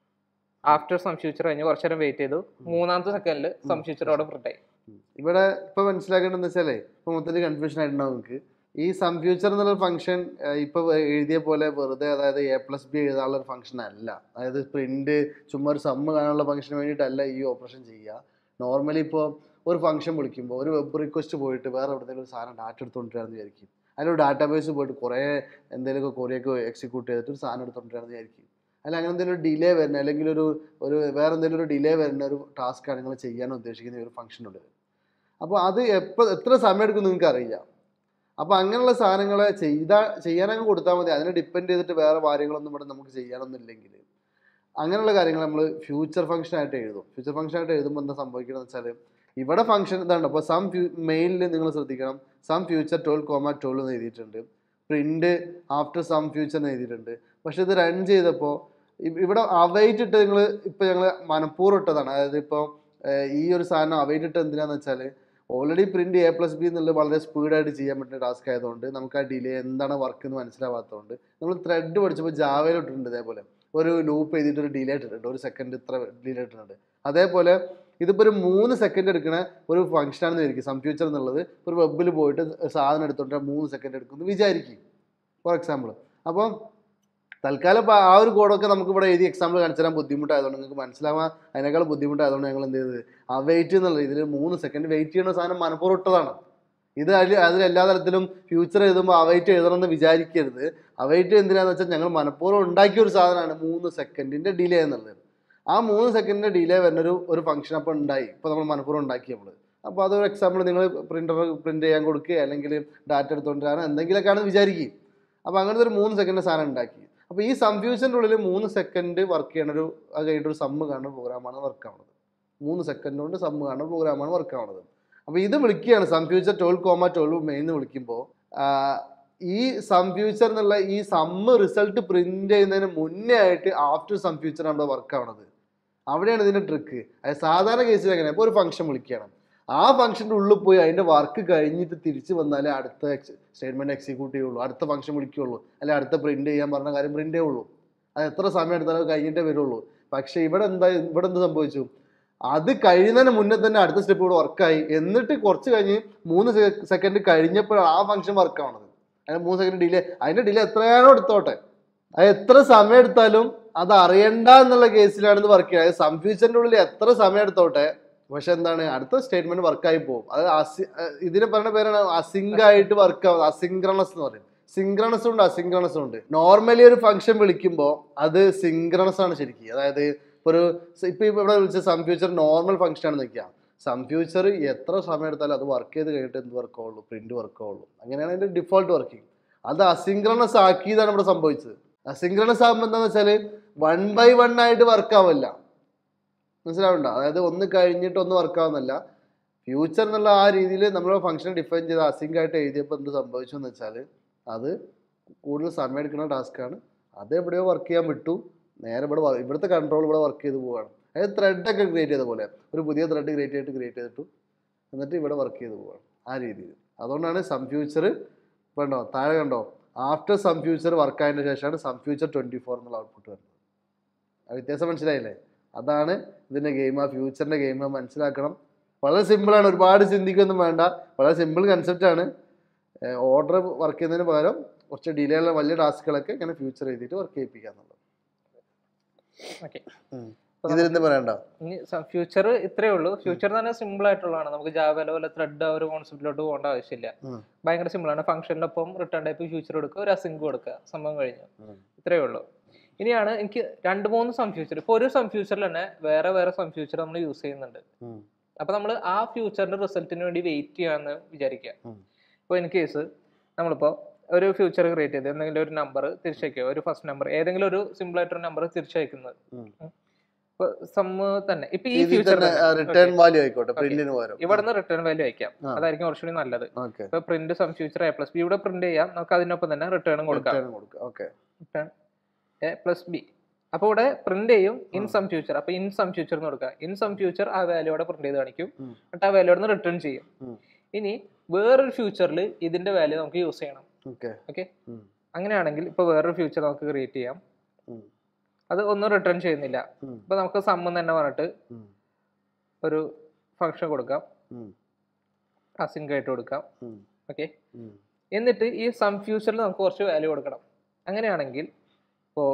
ആഫ്റ്റർ സം ഫ്യൂച്ചർ കഴിഞ്ഞ് കുറച്ച് നേരം വെയിറ്റ് ചെയ്തു മൂന്നാമത്തെ സെക്കൻഡിൽ സം ഫ്യൂച്ചർ അവിടെ പ്രിന്റ് ആയി ഉം. ഇവിടെ ഇപ്പൊ മനസ്സിലാക്കേണ്ടത് വെച്ചാലേ ഇപ്പൊ മൊത്തത്തിൽ കൺഫ്യൂഷൻ ആയിട്ടുണ്ടാവും നിങ്ങൾക്ക് ഈ സം ഫ്യൂച്ചർ എന്നുള്ള ഫംഗ്ഷൻ ഇപ്പൊ എഴുതിയ പോലെ വെറുതെ അതായത് എ പ്ലസ് ബി എഴുതാനുള്ള ഒരു ഫംഗ്ഷൻ അല്ല അതായത് പ്രിന്റ് ചുമ്മാ ഒരു സമ്മ് കാണാനുള്ള ഫംഗ്ഷന് വേണ്ടിയിട്ടല്ല ഈ ഓപ്പറേഷൻ ചെയ്യുക നോർമലി ഇപ്പോൾ ഒരു ഫംഗ്ഷൻ വിളിക്കുമ്പോൾ ഒരു വെബ് റിക്വസ്റ്റ് പോയിട്ട് വേറെ എവിടെയെങ്കിലും ഒരു സാധനം ഡാറ്റ എടുത്തുകൊണ്ടിരാന്ന് വിചാരിക്കും അതിലൊരു ഡാറ്റാബേസ് പോയിട്ട് കുറേ എന്തെങ്കിലുമൊക്കെ കൊറിയൊക്കെ എക്സിക്യൂട്ട് ചെയ്തിട്ട് ഒരു സാധനം എടുത്തുകൊണ്ടിരാന്ന് വിചാരിക്കും അല്ല അങ്ങനെ എന്തെങ്കിലും ഒരു ഡിലേ വരുന്ന അല്ലെങ്കിൽ ഒരു ഒരു വേറെ എന്തെങ്കിലും ഒരു ഡിലേ വരുന്ന ഒരു ടാസ്ക്കാണ് നിങ്ങൾ ചെയ്യാൻ ഉദ്ദേശിക്കുന്ന ഈ ഒരു ഫംഗ്ഷനുള്ളത് അപ്പോൾ അത് എപ്പോൾ എത്ര സമയം എടുക്കും നിങ്ങൾക്ക് അറിയില്ല അപ്പോൾ അങ്ങനെയുള്ള സാധനങ്ങളെ ചെയ്താ ചെയ്യാനങ്ങ് കൊടുത്താൽ മതി അതിനെ ഡിപ്പെൻഡ് ചെയ്തിട്ട് വേറെ കാര്യങ്ങളൊന്നും ഇവിടെ നമുക്ക് ചെയ്യാനൊന്നും ഇല്ലെങ്കിൽ അങ്ങനെയുള്ള കാര്യങ്ങൾ നമ്മൾ ഫ്യൂച്ചർ ഫംഗ്ഷൻ ആയിട്ട് എഴുതും ഫ്യൂച്ചർ ഫംഗ്ഷൻ ആയിട്ട് എഴുതുമ്പോൾ എന്താ സംഭവിക്കുന്നത് വെച്ചാൽ ഇവിടെ ഫംഗ്ഷൻ ഇതാണ് അപ്പോൾ സം ഫ്യൂ മെയിലിൽ നിങ്ങൾ ശ്രദ്ധിക്കണം sum future twelve comma twelve എന്ന് എഴുതിയിട്ടുണ്ട് പ്രിന്റ് ആഫ്റ്റർ സം ഫ്യൂച്ചർ എന്ന് എഴുതിയിട്ടുണ്ട് പക്ഷെ ഇത് റൺ ചെയ്തപ്പോൾ ഇവിടെ അവൈറ്റ് ഇട്ട് നിങ്ങൾ ഇപ്പം ഞങ്ങൾ മനഃപൂർവ്വം ഇട്ടതാണ് അതായത് ഇപ്പോൾ ഈ ഒരു സാധനം അവൈറ്റ് ഇട്ട് എന്തിനാന്ന് വെച്ചാൽ already print a plus b എന്നുള്ളത് വളരെ സ്പീഡായിട്ട് ചെയ്യാൻ പറ്റുന്ന ടാസ്ക് ആയതുകൊണ്ട് നമുക്ക് ആ ഡിലേ എന്താണ് വർക്ക് എന്ന് മനസ്സിലാവാത്തതുകൊണ്ട് നമ്മൾ ത്രെഡ് പഠിച്ചപ്പോൾ ജാവയിൽ ഇട്ടിട്ടുണ്ട് ഇതേപോലെ ഒരു ലൂപ്പ് എഴുതിയിട്ട് ഒരു ഡിലേ ഇട്ടിട്ടുണ്ട് ഒരു സെക്കൻഡ് ഇത്ര ഡിലേ ഇട്ടിട്ടുണ്ട് അതേപോലെ ഇതിപ്പോൾ ഒരു മൂന്ന് സെക്കൻഡ് എടുക്കണ ഒരു ഫംഗ്ഷൻ ആണെന്ന് വിചാരിക്കും സം ഫ്യൂച്ചർ എന്നുള്ളത് ഒരു വെബിൽ പോയിട്ട് സാധനം എടുത്തോണ്ട് മൂന്ന് സെക്കൻഡ് എടുക്കുമെന്ന് വിചാരിക്കും ഫോർ എക്സാമ്പിൾ അപ്പം തൽക്കാലം ഇപ്പം ആ ഒരു കോഡൊക്കെ നമുക്ക് ഇവിടെ എഴുതി എക്സാമ്പിൾ കാണിച്ചു തരാൻ ബുദ്ധിമുട്ടായതുകൊണ്ട് നിങ്ങൾക്ക് മനസ്സിലാവാൻ അതിനേക്കാൾ ബുദ്ധിമുട്ടായതുകൊണ്ട് ഞങ്ങൾ എന്ത് ചെയ്തത് ആ വെയിറ്റ് എന്നുള്ള ഇതിൽ മൂന്ന് സെക്കൻഡ് വെയിറ്റ് ചെയ്യുന്ന സാധനം മനഃപൂർവ്വം ഇട്ടതാണ് ഇത് അതിൽ അതിൽ എല്ലാ തരത്തിലും ഫ്യൂച്ചർ എഴുതുമ്പോൾ അവൈറ്റ് എഴുതണം എന്ന് വിചാരിക്കരുത് അവൈറ്റ് എന്തിനാന്ന് വെച്ചാൽ ഞങ്ങൾ മനഃപൂർവ്വം ഉണ്ടാക്കിയ ഒരു സാധനമാണ് മൂന്ന് സെക്കൻഡിന്റെ ഡിലേ എന്നുള്ളത് ആ മൂന്ന് സെക്കൻഡിന്റെ ഡിലേ വരുന്ന ഒരു ഒരു ഫംഗ്ഷൻ അപ്പോൾ ഉണ്ടായി ഇപ്പോൾ നമ്മൾ മനഃപൂർവ്വം ഉണ്ടാക്കി നമ്മൾ അപ്പോൾ അതൊരു എക്സാമ്പിൾ നിങ്ങൾ പ്രിൻ്റർ പ്രിൻ്റ് ചെയ്യാൻ കൊടുക്കുക അല്ലെങ്കിൽ ഡാറ്റ എടുത്തുകൊണ്ടിരാനോ എന്തെങ്കിലുമൊക്കെയാണെന്ന് വിചാരിക്കും അപ്പോൾ അങ്ങനത്തെ ഒരു മൂന്ന് സെക്കൻഡ് സാധനം ഉണ്ടാക്കി അപ്പോൾ ഈ സംഫ്യൂഷൻ്റെ ഉള്ളിൽ മൂന്ന് സെക്കൻഡ് വർക്ക് ചെയ്യണ ഒരു അത് കഴിഞ്ഞിട്ട് ഒരു സമ്മ് കാണുന്ന പ്രോഗ്രാമാണ് വർക്ക് ആവുന്നത് മൂന്ന് സെക്കൻഡ് കൊണ്ട് സമ്മ് കാണുന്ന പ്രോഗ്രാമാണ് വർക്ക് ആവുന്നത് അപ്പോൾ ഇത് വിളിക്കുകയാണ് sum future twelve comma twelve main എന്ന് വിളിക്കുമ്പോൾ ഈ സംഫ്യൂച്ചർ എന്നുള്ള ഈ സമ്മ് റിസൾട്ട് പ്രിന്റ് ചെയ്യുന്നതിന് മുന്നേ ആയിട്ട് ആഫ്റ്റർ സംഫ്യൂച്ചർ നമ്മുടെ വർക്ക് ആവണത് അവിടെയാണ് ഇതിന്റെ ട്രിക്ക് അത് സാധാരണ കേസിൽ എങ്ങനെ ഇപ്പോൾ ഒരു ഫംഗ്ഷൻ വിളിക്കണം ആ ഫംഗ്ഷൻ്റെ ഉള്ളിൽ പോയി അതിന്റെ വർക്ക് കഴിഞ്ഞിട്ട് തിരിച്ച് വന്നാലേ അടുത്ത സ്റ്റേറ്റ്മെന്റ് എക്സിക്യൂട്ട് ചെയ്യുള്ളൂ അടുത്ത ഫംഗ്ഷൻ വിളിക്കുകയുള്ളൂ അല്ലെ അടുത്ത പ്രിന്റ് ചെയ്യാൻ പറഞ്ഞ കാര്യം പ്രിന്റ് ചെയ്യുള്ളൂ അത് എത്ര സമയം എടുത്താലും അത് കഴിഞ്ഞിട്ടേ വരുള്ളൂ പക്ഷേ ഇവിടെ എന്താ ഇവിടെ എന്ത് സംഭവിച്ചു അത് കഴിയുന്നതിന് മുന്നേ തന്നെ അടുത്ത സ്റ്റെപ്പ് കൂടെ വർക്കായി എന്നിട്ട് കുറച്ച് കഴിഞ്ഞ് മൂന്ന് സെക്കൻഡ് കഴിഞ്ഞപ്പോഴാണ് ആ ഫംഗ്ഷൻ വർക്ക് ആവണത് അതിന് മൂന്ന് സെക്കൻഡ് ഡിലേ അതിന്റെ ഡിലേ എത്രയാണോ എടുത്തോട്ടെ അത് എത്ര സമയം എടുത്താലും അത് അറിയണ്ട എന്നുള്ള കേസിലാണ് ഇത് വർക്ക് ചെയ്യുന്നത് സംഫ്യൂച്ചറിന്റെ ഉള്ളിൽ എത്ര സമയം എടുത്തോട്ടെ പക്ഷെ എന്താണ് അടുത്ത സ്റ്റേറ്റ്മെന്റ് വർക്കായി പോകും അത് അസി- അഹ് ഇതിന് പറയുന്ന പേരാണ് അസിങ്ക് ആയിട്ട് വർക്ക് ആവുന്നത് അസിങ്ക്രണസ് എന്ന് പറയും സിങ്ക്രണസും ഉണ്ട് അസിങ്ക്രണസും ഉണ്ട് നോർമലി ഒരു ഫംഗ്ഷൻ വിളിക്കുമ്പോൾ അത് സിങ്ക്രണസ് ആണ് ശരിക്കും അതായത് ഇപ്പൊ ഒരു ഇപ്പൊ ഇവിടെ വിളിച്ച സംഫ്യൂച്ചർ നോർമൽ ഫംഗ്ഷൻ ആണ് നിൽക്കുക സംഫ്യൂച്ചർ എത്ര സമയം എടുത്താലും അത് വർക്ക് ചെയ്ത് കഴിഞ്ഞിട്ട് എന്ത് വർക്ക് ആവുള്ളൂ പ്രിന്റ് വർക്ക് ആവുള്ളൂ അങ്ങനെയാണ് അതിന്റെ ഡിഫോൾട്ട് വർക്കിംഗ് അത് അസിങ്ക്രണസ് ആക്കിയതാണ് ഇവിടെ സംഭവിച്ചത് അസിങ്ക്രണസ് ആകുമ്പോൾ എന്താണെന്ന് വെച്ചാൽ വൺ ബൈ വൺ ആയിട്ട് വർക്ക് ആവില്ല മനസ്സിലാവണ്ട അതായത് ഒന്ന് കഴിഞ്ഞിട്ട് ഒന്ന് വർക്ക് ആവുന്നില്ല ഫ്യൂച്ചർ എന്നുള്ള ആ രീതിയിൽ നമ്മൾ ഫംഗ്ഷൻ ഡിഫൈൻ ചെയ്ത് അസിങ്ക് ആയിട്ട് എഴുതിയപ്പോൾ എന്ത് സംഭവിച്ചു എന്ന് വെച്ചാൽ അത് കൂടുതൽ സമയം എടുക്കുന്ന ടാസ്ക്കാണ് അത് എവിടെയോ വർക്ക് ചെയ്യാൻ വിട്ടു നേരെ ഇവിടെ വ- ഇവിടുത്തെ കൺട്രോൾ ഇവിടെ വർക്ക് ചെയ്ത് പോവാണ് അതായത് ത്രെഡൊക്കെ ക്രിയേറ്റ് ചെയ്ത പോലെ ഒരു പുതിയ ത്രെഡ് ക്രിയേറ്റ് ചെയ്തിട്ട് ക്രിയേറ്റ് ചെയ്തിട്ടു എന്നിട്ട് ഇവിടെ വർക്ക് ചെയ്ത് പോവാണ് ആ രീതിയിൽ അതുകൊണ്ടാണ് സം ഫ്യൂച്ചർ കണ്ടോ താഴെ കണ്ടോ ആഫ്റ്റർ സം ഫ്യൂച്ചർ വർക്ക് ആയതിനു ശേഷമാണ് സം ഫ്യൂച്ചർ ട്വൻറ്റി ഫോർ എന്നുള്ള ഔട്ട്പുട്ട് വരുന്നത് ആ വ്യത്യാസം മനസ്സിലായില്ലേ അതാണ് ഇതിൻ്റെ ഗെയിം ആ ഫ്യൂച്ചറിൻ്റെ ഗെയിം മനസ്സിലാക്കണം വളരെ സിമ്പിളാണ് ഒരുപാട് ചിന്തിക്കൊന്നും വേണ്ട വളരെ സിമ്പിൾ കൺസെപ്റ്റാണ് ഓർഡർ വർക്ക് ചെയ്യുന്നതിന് പകരം കുറച്ച് ഡിലേ ഉള്ള വലിയ ടാസ്കുകളൊക്കെ ഇങ്ങനെ ഫ്യൂച്ചർ എഴുതിയിട്ട് വർക്ക് ചെയ്യിപ്പിക്കുക എന്നുള്ളത് ഓക്കെ ഇതിലെന്ത് പറയണ്ട ഇനി ഫ്യൂച്ചർ ഇത്രയേ ഉള്ളൂ ഫ്യൂച്ചർ തന്നെ സിമ്പിൾ ആയിട്ടുള്ളതാണ് നമുക്ക് ജാവല പോലെ ത്രെഡ് ആ ഒരു കോൺസെപ്റ്റിലോട്ട് പോകേണ്ട ആവശ്യമില്ല ഉം. ഭയങ്കര സിമ്പിൾ ആണ് ഫംഗ്ഷൻ്റെ ഒപ്പം റിട്ടേൺ ടൈപ്പ് ഫ്യൂച്ചർ കൊടുക്കുക ഒരു അസിങ്ക് കൊടുക്കുക സംഭവം കഴിഞ്ഞു ഉം. ഇത്രയേ ഉള്ളൂ ഇനിയാണ് എനിക്ക് രണ്ട് മൂന്ന് സം ഫ്യൂച്ചർ ഇപ്പോൾ ഒരു സം ഫ്യൂച്ചറിൽ തന്നെ വേറെ വേറെ സം ഫ്യൂച്ചർ നമ്മൾ യൂസ് ചെയ്യുന്നുണ്ട് ഉം. അപ്പൊ നമ്മൾ ആ ഫ്യൂച്ചറിന്റെ റിസൾട്ടിന് വേണ്ടി വെയിറ്റ് ചെയ്യാന്ന് വിചാരിക്കുക ഉം. ഇപ്പോൾ ഇൻ കേസ് നമ്മളിപ്പോൾ ഒരു ഫ്യൂച്ചർ ക്രിയേറ്റ് ചെയ്ത് എന്തെങ്കിലും ഒരു നമ്പർ തിരിച്ചയക്കുക ഒരു ഫസ്റ്റ് നമ്പർ ഏതെങ്കിലും ഒരു സിമ്പിൾ ആയിട്ടൊരു നമ്പർ തിരിച്ചയക്കുന്നത് ഉം. ഇപ്പൊ സമ്മ് തന്നെ ഇപ്പൊ ഈ ഇതിൽ ഫ്യൂച്ചർ തന്നെ റിട്ടേൺ വാല്യൂ ആയിക്കോട്ടെ പ്രിന്റിന് പകരം ഇവിടുന്ന് റിട്ടേൺ വാല്യൂ അയക്കാം ആ. അതായിരിക്കും കുറച്ചുകൂടി നല്ലത് ഓക്കെ ഇപ്പൊ print sum future A plus b ഇവിടെ പ്രിന്റ് ചെയ്യാം നമുക്ക് അതിനൊപ്പം തന്നെ റിട്ടേണും കൊടുക്കാം റിട്ടേൺ കൊടുക്കുക okay return A plus b അപ്പൊ ഇവിടെ പ്രിന്റ് ചെയ്യും ഇൻ ആ. സം ഫ്യൂച്ചർ അപ്പൊ ഇൻ സം ഫ്യൂച്ചർ എന്ന് കൊടുക്കുക ഇൻ സം ഫ്യൂച്ചർ ആ വാല്യൂ അവിടെ പ്രിന്റ് ചെയ്ത് കാണിക്കും ഉം. എന്നിട്ട് ആ വാല്യൂ അവിടെ നിന്ന് റിട്ടേൺ ചെയ്യും ഉം. ഇനി വേറൊരു ഫ്യൂച്ചറിൽ ഇതിന്റെ വാല്യൂ നമുക്ക് യൂസ് ചെയ്യണം ഓക്കെ ഓക്കെ അങ്ങനെയാണെങ്കിൽ ഇപ്പൊ വേറൊരു ഫ്യൂച്ചർ നമുക്ക് ക്രിയേറ്റ് ചെയ്യാം അത് ഒന്നും റിട്ടേൺ ചെയ്യുന്നില്ല ഇപ്പൊ നമുക്ക് സമ്മ് തന്നെ പറഞ്ഞിട്ട് ഒരു ഫംഗ്ഷൻ കൊടുക്കാം അസിങ്ക് ആയിട്ട് കൊടുക്കാം ഓക്കെ എന്നിട്ട് ഈ സം ഫ്യൂച്ചറിൽ നമുക്ക് കുറച്ച് വാല്യൂ കൊടുക്കണം അങ്ങനെയാണെങ്കിൽ ഇപ്പോൾ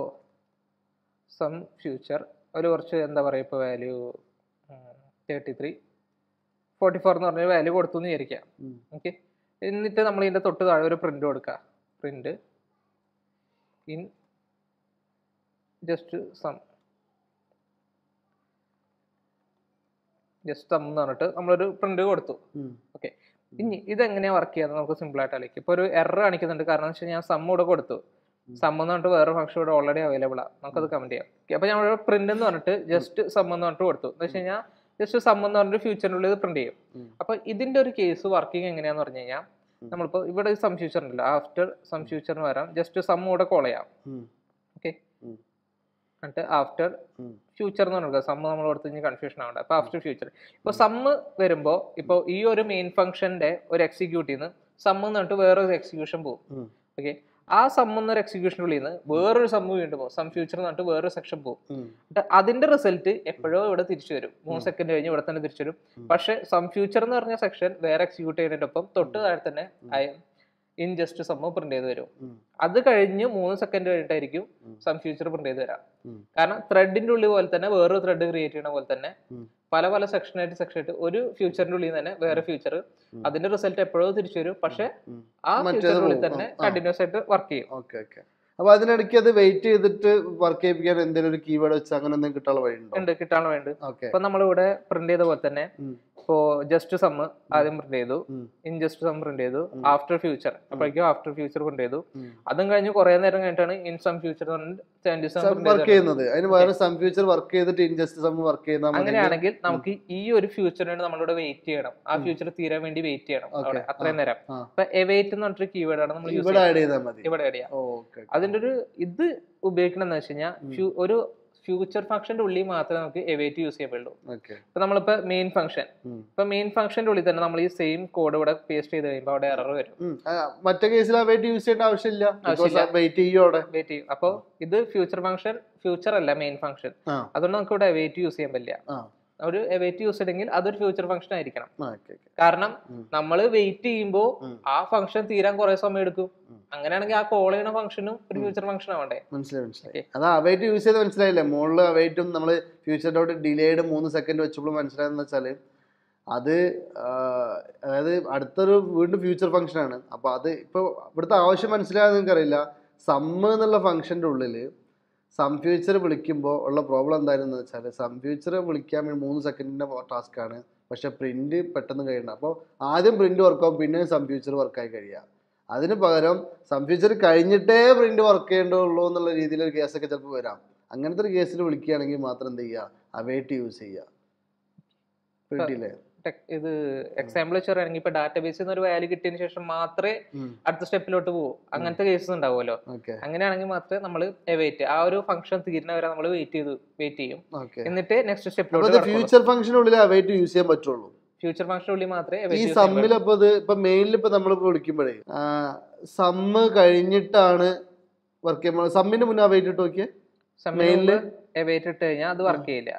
സം ഫ്യൂച്ചർ ഒരു കുറച്ച് എന്താ പറയുക ഇപ്പോൾ value thirty three forty four എന്ന് പറഞ്ഞ വാല്യൂ കൊടുത്തു എന്ന് വിചാരിക്കാം ഓക്കെ എന്നിട്ട് നമ്മൾ ഇതിൻ്റെ തൊട്ട് താഴെ ഒരു പ്രിന്റ് കൊടുക്കുക print in just sum just sum എന്ന് പറഞ്ഞിട്ട് നമ്മളൊരു പ്രിന്റ് കൊടുത്തു ഇനി ഇതെങ്ങനെയാ വർക്ക് ചെയ്യാന്ന് നമുക്ക് സിമ്പിൾ ആയിട്ട് ആലോചിക്കും ഇപ്പോൾ ഒരു എറർ കാണിക്കുന്നുണ്ട് കാരണം എന്ന് വെച്ചാൽ ഞാൻ സം കൂടെ കൊടുത്തു സം എന്ന് പറഞ്ഞിട്ട് വേറെ ഫംഗ്ഷൻ ഇവിടെ ഓൾറെഡി അവൈലബിൾ ആണ് നമുക്കത് കമന്റ് ചെയ്യാം Okay, അപ്പൊ ഞാൻ പ്രിന്റ് എന്ന് പറഞ്ഞിട്ട് ജസ്റ്റ് സം എന്ന് പറഞ്ഞിട്ട് കൊടുത്തു എന്ന് വെച്ച് കഴിഞ്ഞാൽ ജസ്റ്റ് സം എന്ന് പറഞ്ഞിട്ട് ഫ്യൂച്ചറിനുള്ളിൽ ഇത് പ്രിന്റ് ചെയ്യും ഉം. അപ്പൊ ഇതിന്റെ ഒരു കേസ് വർക്കിംഗ് എങ്ങനെയാന്ന് പറഞ്ഞു കഴിഞ്ഞാൽ ഉം. നമ്മളിപ്പോ ഇവിടെ സം ഫ്യൂച്ചർ ഉണ്ടല്ലോ ആഫ്റ്റർ സം ഫ്യൂച്ചറിന് വരാം ജസ്റ്റ് സം കൂടെ കോൾ ചെയ്യാം എന്നിട്ട് ആഫ്റ്റർ ഫ്യൂച്ചർ എന്ന് പറഞ്ഞാൽ സമ്മ് നമ്മൾ കൊടുത്തു കഴിഞ്ഞാൽ കൺഫ്യൂഷൻ ആവണ്ട അപ്പൊ ആഫ്റ്റർ ഫ്യൂച്ചർ ഇപ്പൊ സമ്മ് വരുമ്പോ ഇപ്പൊ ഈ ഒരു മെയിൻ ഫംഗ്ഷന്റെ ഒരു എക്സിക്യൂട്ടീവ് നിന്ന് സമ്മ് എന്ന് പറഞ്ഞിട്ട് വേറൊരു എക്സിക്യൂഷൻ പോകും ഉം. ഓക്കെ ആ സമ്മ് എന്നൊരു എക്സിക്യൂഷൻ്റെ ഉള്ളിൽ നിന്ന് വേറൊരു സമ്മ് വീണ്ടും പോകും സം ഫ്യൂച്ചർ എന്ന് പറഞ്ഞിട്ട് വേറൊരു സെക്ഷൻ പോകും എന്നിട്ട് അതിന്റെ റിസൾട്ട് എപ്പോഴോ ഇവിടെ തിരിച്ചു വരും മൂന്ന് സെക്കൻഡ് കഴിഞ്ഞ് ഇവിടെ തന്നെ തിരിച്ചു വരും ഉം. പക്ഷെ സം ഫ്യൂച്ചർ എന്ന് പറഞ്ഞ സെക്ഷൻ വേറെ എക്സിക്യൂട്ട് ചെയ്യുന്നതിന്റെ ഒപ്പം തൊട്ട് താഴെ തന്നെ ഇൻ ജസ്റ്റ് സമ്മ് പ്രിന്റ് ചെയ്ത് വരും അത് കഴിഞ്ഞ് മൂന്ന് സെക്കൻഡ് കഴിഞ്ഞിട്ടായിരിക്കും ഉം. സം ഫ്യൂച്ചർ പ്രിന്റ് ചെയ്ത് തരാം ഉം. കാരണം ത്രെഡിന്റെ ഉള്ളിൽ പോലെ തന്നെ വേറൊരു ത്രെഡ് ക്രിയേറ്റ് ചെയ്യണ പോലെ തന്നെ ഉം. പല പല സെക്ഷൻ ആയിട്ട് സെക്ഷൻ ആയിട്ട് ഒരു ഫ്യൂച്ചറിന്റെ ഉള്ളിൽ തന്നെ വേറെ ഫ്യൂച്ചർ ഉം. അതിന്റെ റിസൾട്ട് എപ്പോഴോ തിരിച്ചു വരും പക്ഷെ ആ മറ്റേത് ഫ്യൂച്ചറിന്റെ ഉള്ളിൽ പോകും. തന്നെ ആ. കണ്ടിന്യൂസ് ആയിട്ട് വർക്ക് ചെയ്യും ഓക്കെ ഓക്കെ അപ്പൊ അതിനിടയ്ക്ക് അത് വെയിറ്റ് ചെയ്തിട്ട് വർക്ക് ചെയ്യിപ്പിക്കാൻ എന്തെങ്കിലും ഒരു കീവേഡ് വെച്ച് അങ്ങനെ എന്തെങ്കിലും കിട്ടാനുള്ള വഴിയുണ്ടോ ഉണ്ട് കിട്ടാൻ വേണ്ടി ഓക്കെ ഇപ്പൊ നമ്മളിവിടെ പ്രിന്റ് ചെയ്ത പോലെ തന്നെ ഉം. ഇപ്പോ ജസ്റ്റ് സമ്മ് ആദ്യം പ്രിന്റ് ചെയ്തു ഉം. ഇൻ ജസ്റ്റ് സം പ്രിന്റ് ചെയ്തു ആഫ്റ്റർ ഫ്യൂച്ചർ അപ്പോഴേക്കും ആഫ്റ്റർ ഫ്യൂച്ചർ പ്രിന്റ് ചെയ്തു ഉം. അതും കഴിഞ്ഞ് കുറെ നേരം കഴിഞ്ഞിട്ടാണ് in sum future seventy sum print work ചെയ്യുന്നത് അതിന് പകരം സം ഫ്യൂച്ചർ വർക്ക് ചെയ്തിട്ട് ഇൻജസ്റ്റ് സം വർക്ക് ചെയ്യുന്ന മതി. അങ്ങനെയാണെങ്കിൽ നമുക്ക് ഈ ഒരു ഫ്യൂച്ചറിന് നമ്മളിവിടെ വെയിറ്റ് ചെയ്യണം ആ ഫ്യൂച്ചർ തീരാൻ വേണ്ടി വെയിറ്റ് ചെയ്യണം അവിടെ അത്രയും നേരം ആ. അപ്പൊ എവേറ്റ് എന്ന് പറഞ്ഞൊരു കീവേഡ് ആണ് നമ്മൾ യൂസ് ഇവിടെ ആഡ് ചെയ്താൽ മതി ഇവിടെ add ചെയ്യാം ഓക്കെ അതിന്റെ ഒരു ഇത് ഉപയോഗിക്കണം എന്ന് വെച്ച് കഴിഞ്ഞാൽ ഒരു ഫ്യൂച്ചർ ഫംഗ്ഷന്റെ ഉള്ളിൽ മാത്രമേ നമുക്ക് എവേറ്റ് യൂസ് ചെയ്യാൻ പറ്റുള്ളൂ ഓക്കെ ഇപ്പൊ നമ്മളിപ്പോ മെയിൻ ഫംഗ്ഷൻ ഉം. ഇപ്പൊ മെയിൻ ഫംഗ്ഷന്റെ ഉള്ളിൽ തന്നെ നമ്മൾ ഈ സെയിം കോഡ് ഇവിടെ പേസ്റ്റ് ചെയ്ത് കഴിയുമ്പോൾ അവിടെ എറർ വരും മറ്റേ കേസിൽ ആ വെയിറ്റ് യൂസ് ചെയ്യേണ്ട ആവശ്യമില്ല ആവശ്യമില്ല. വെയിറ്റ് ചെയ്യും അവിടെ വെയിറ്റ് ചെയ്യും അപ്പോൾ ഇത് ഫ്യൂച്ചർ ഫംഗ്ഷൻ ഫ്യൂച്ചർ അല്ല മെയിൻ ഫംഗ്ഷൻ ആ അതുകൊണ്ട് നമുക്ക് ഇവിടെ എവേറ്റ് യൂസ് ചെയ്യാൻ പറ്റില്ല ആ ഒരു എവേറ്റ് യൂസ് ചെയ്തെങ്കിൽ അതൊരു ഫ്യൂച്ചർ ഫംഗ്ഷൻ ആയിരിക്കണം ഓക്കെ കാരണം ഉം. നമ്മൾ വെയിറ്റ് ചെയ്യുമ്പോൾ ഉം. ആ ഫംഗ്ഷൻ തീരാൻ കുറെ സമയം എടുക്കും ഉം. അങ്ങനെയാണെങ്കിൽ ആ കോൾ ചെയ്യുന്ന ഫംഗ്ഷനും ഒരു ഫ്യൂച്ചർ ഫംഗ്ഷൻ ആവണ്ടേ മനസ്സിലായി മനസ്സിലായി Okay. അത് അവൈറ്റ് യൂസ് ചെയ്ത് മനസ്സിലായില്ലേ മുകളിൽ അവൈറ്റും നമ്മൾ ഫ്യൂച്ചർ ഡോട്ട് ഡിലേഡ് മൂന്ന് സെക്കൻഡ് വെച്ചപ്പോൾ മനസ്സിലായെന്ന് വെച്ചാൽ അത് ആ, അതായത് അടുത്തൊരു വീണ്ടും ഫ്യൂച്ചർ ഫംഗ്ഷൻ ആണ് അപ്പോൾ അത് ഇപ്പോൾ ഇവിടുത്തെ ആവശ്യം മനസ്സിലായെന്ന് നിങ്ങൾക്കറിയില്ല സമ്മ് എന്നുള്ള ഫംഗ്ഷൻ്റെ ഉള്ളിൽ സം ഫ്യൂച്ചർ വിളിക്കുമ്പോൾ ഉള്ള പ്രോബ്ലം എന്തായിരുന്നു വെച്ചാൽ സം ഫ്യൂച്ചർ വിളിക്കാൻ വേണ്ടി മൂന്ന് സെക്കൻഡിൻ്റെ ടാസ്ക് ആണ് പക്ഷെ പ്രിന്റ് പെട്ടെന്ന് കഴിയണം അപ്പോൾ ആദ്യം പ്രിന്റ് വർക്കാവും പിന്നെ സം ഫ്യൂച്ചർ വർക്കായി കഴിയുക അതിന് പകരം സം ഫ്യൂച്ചർ കഴിഞ്ഞിട്ടേ പ്രിന്റ് വർക്ക് ചെയ്യേണ്ടതുള്ളൂ എന്നുള്ള രീതിയിൽ ഒരു കേസൊക്കെ ചിലപ്പോൾ വരാം അങ്ങനത്തെ ഒരു കേസിൽ വിളിക്കുകയാണെങ്കിൽ മാത്രം എന്ത് ചെയ്യുക അവൈറ്റ് യൂസ് ചെയ്യുക പ്രിന്റില്ലേ ടെക്- ഇത് എക്സാമ്പിൾ വെച്ച് പറയുകയാണെങ്കിൽ ഇപ്പൊ ഡാറ്റാബേസിൽ നിന്ന് ഒരു വാല്യൂ കിട്ടിയതിന് ശേഷം മാത്രമേ അടുത്ത സ്റ്റെപ്പിലോട്ട് പോകും അങ്ങനത്തെ കേസസ് ഉണ്ടാവുമല്ലോ ഓക്കെ അങ്ങനെയാണെങ്കിൽ മാത്രമേ നമ്മൾ എവേറ്റ് ആ ഒരു ഫംഗ്ഷൻ തീരുന്ന വരെ നമ്മൾ വെയിറ്റ് ചെയ്ത് വെയിറ്റ് ചെയ്യും ഓക്കെ എന്നിട്ട് നെക്സ്റ്റ് അപ്പോൾ സ്റ്റെപ്പിലോട്ട് ഇത് ഫ്യൂച്ചർ ഫംഗ്ഷനുള്ളിൽ അവൈറ്റ് യൂസ് ചെയ്യാൻ പറ്റുള്ളൂ ഫ്യൂച്ചർ ഫംഗ്ഷൻ ഉള്ളിൽ മാത്രമേ ഈ await use ചെയ്യാൻ സമ്മിൽ അപ്പൊ ഇത് ഇപ്പൊ മെയിനിൽ ഇപ്പൊ നമ്മളിപ്പോ വിളിക്കുമ്പോഴേ സമ്മ് കഴിഞ്ഞിട്ടാണ് വർക്ക് ചെയ്യുമ്പോൾ സമ്മിന് മുന്നേ അവൈറ്റ് ഇട്ട് നോക്കിയേ സമ്മില് എവേറ്റ് ഇട്ട് കഴിഞ്ഞാൽ അത് വർക്ക് ചെയ്യില്ല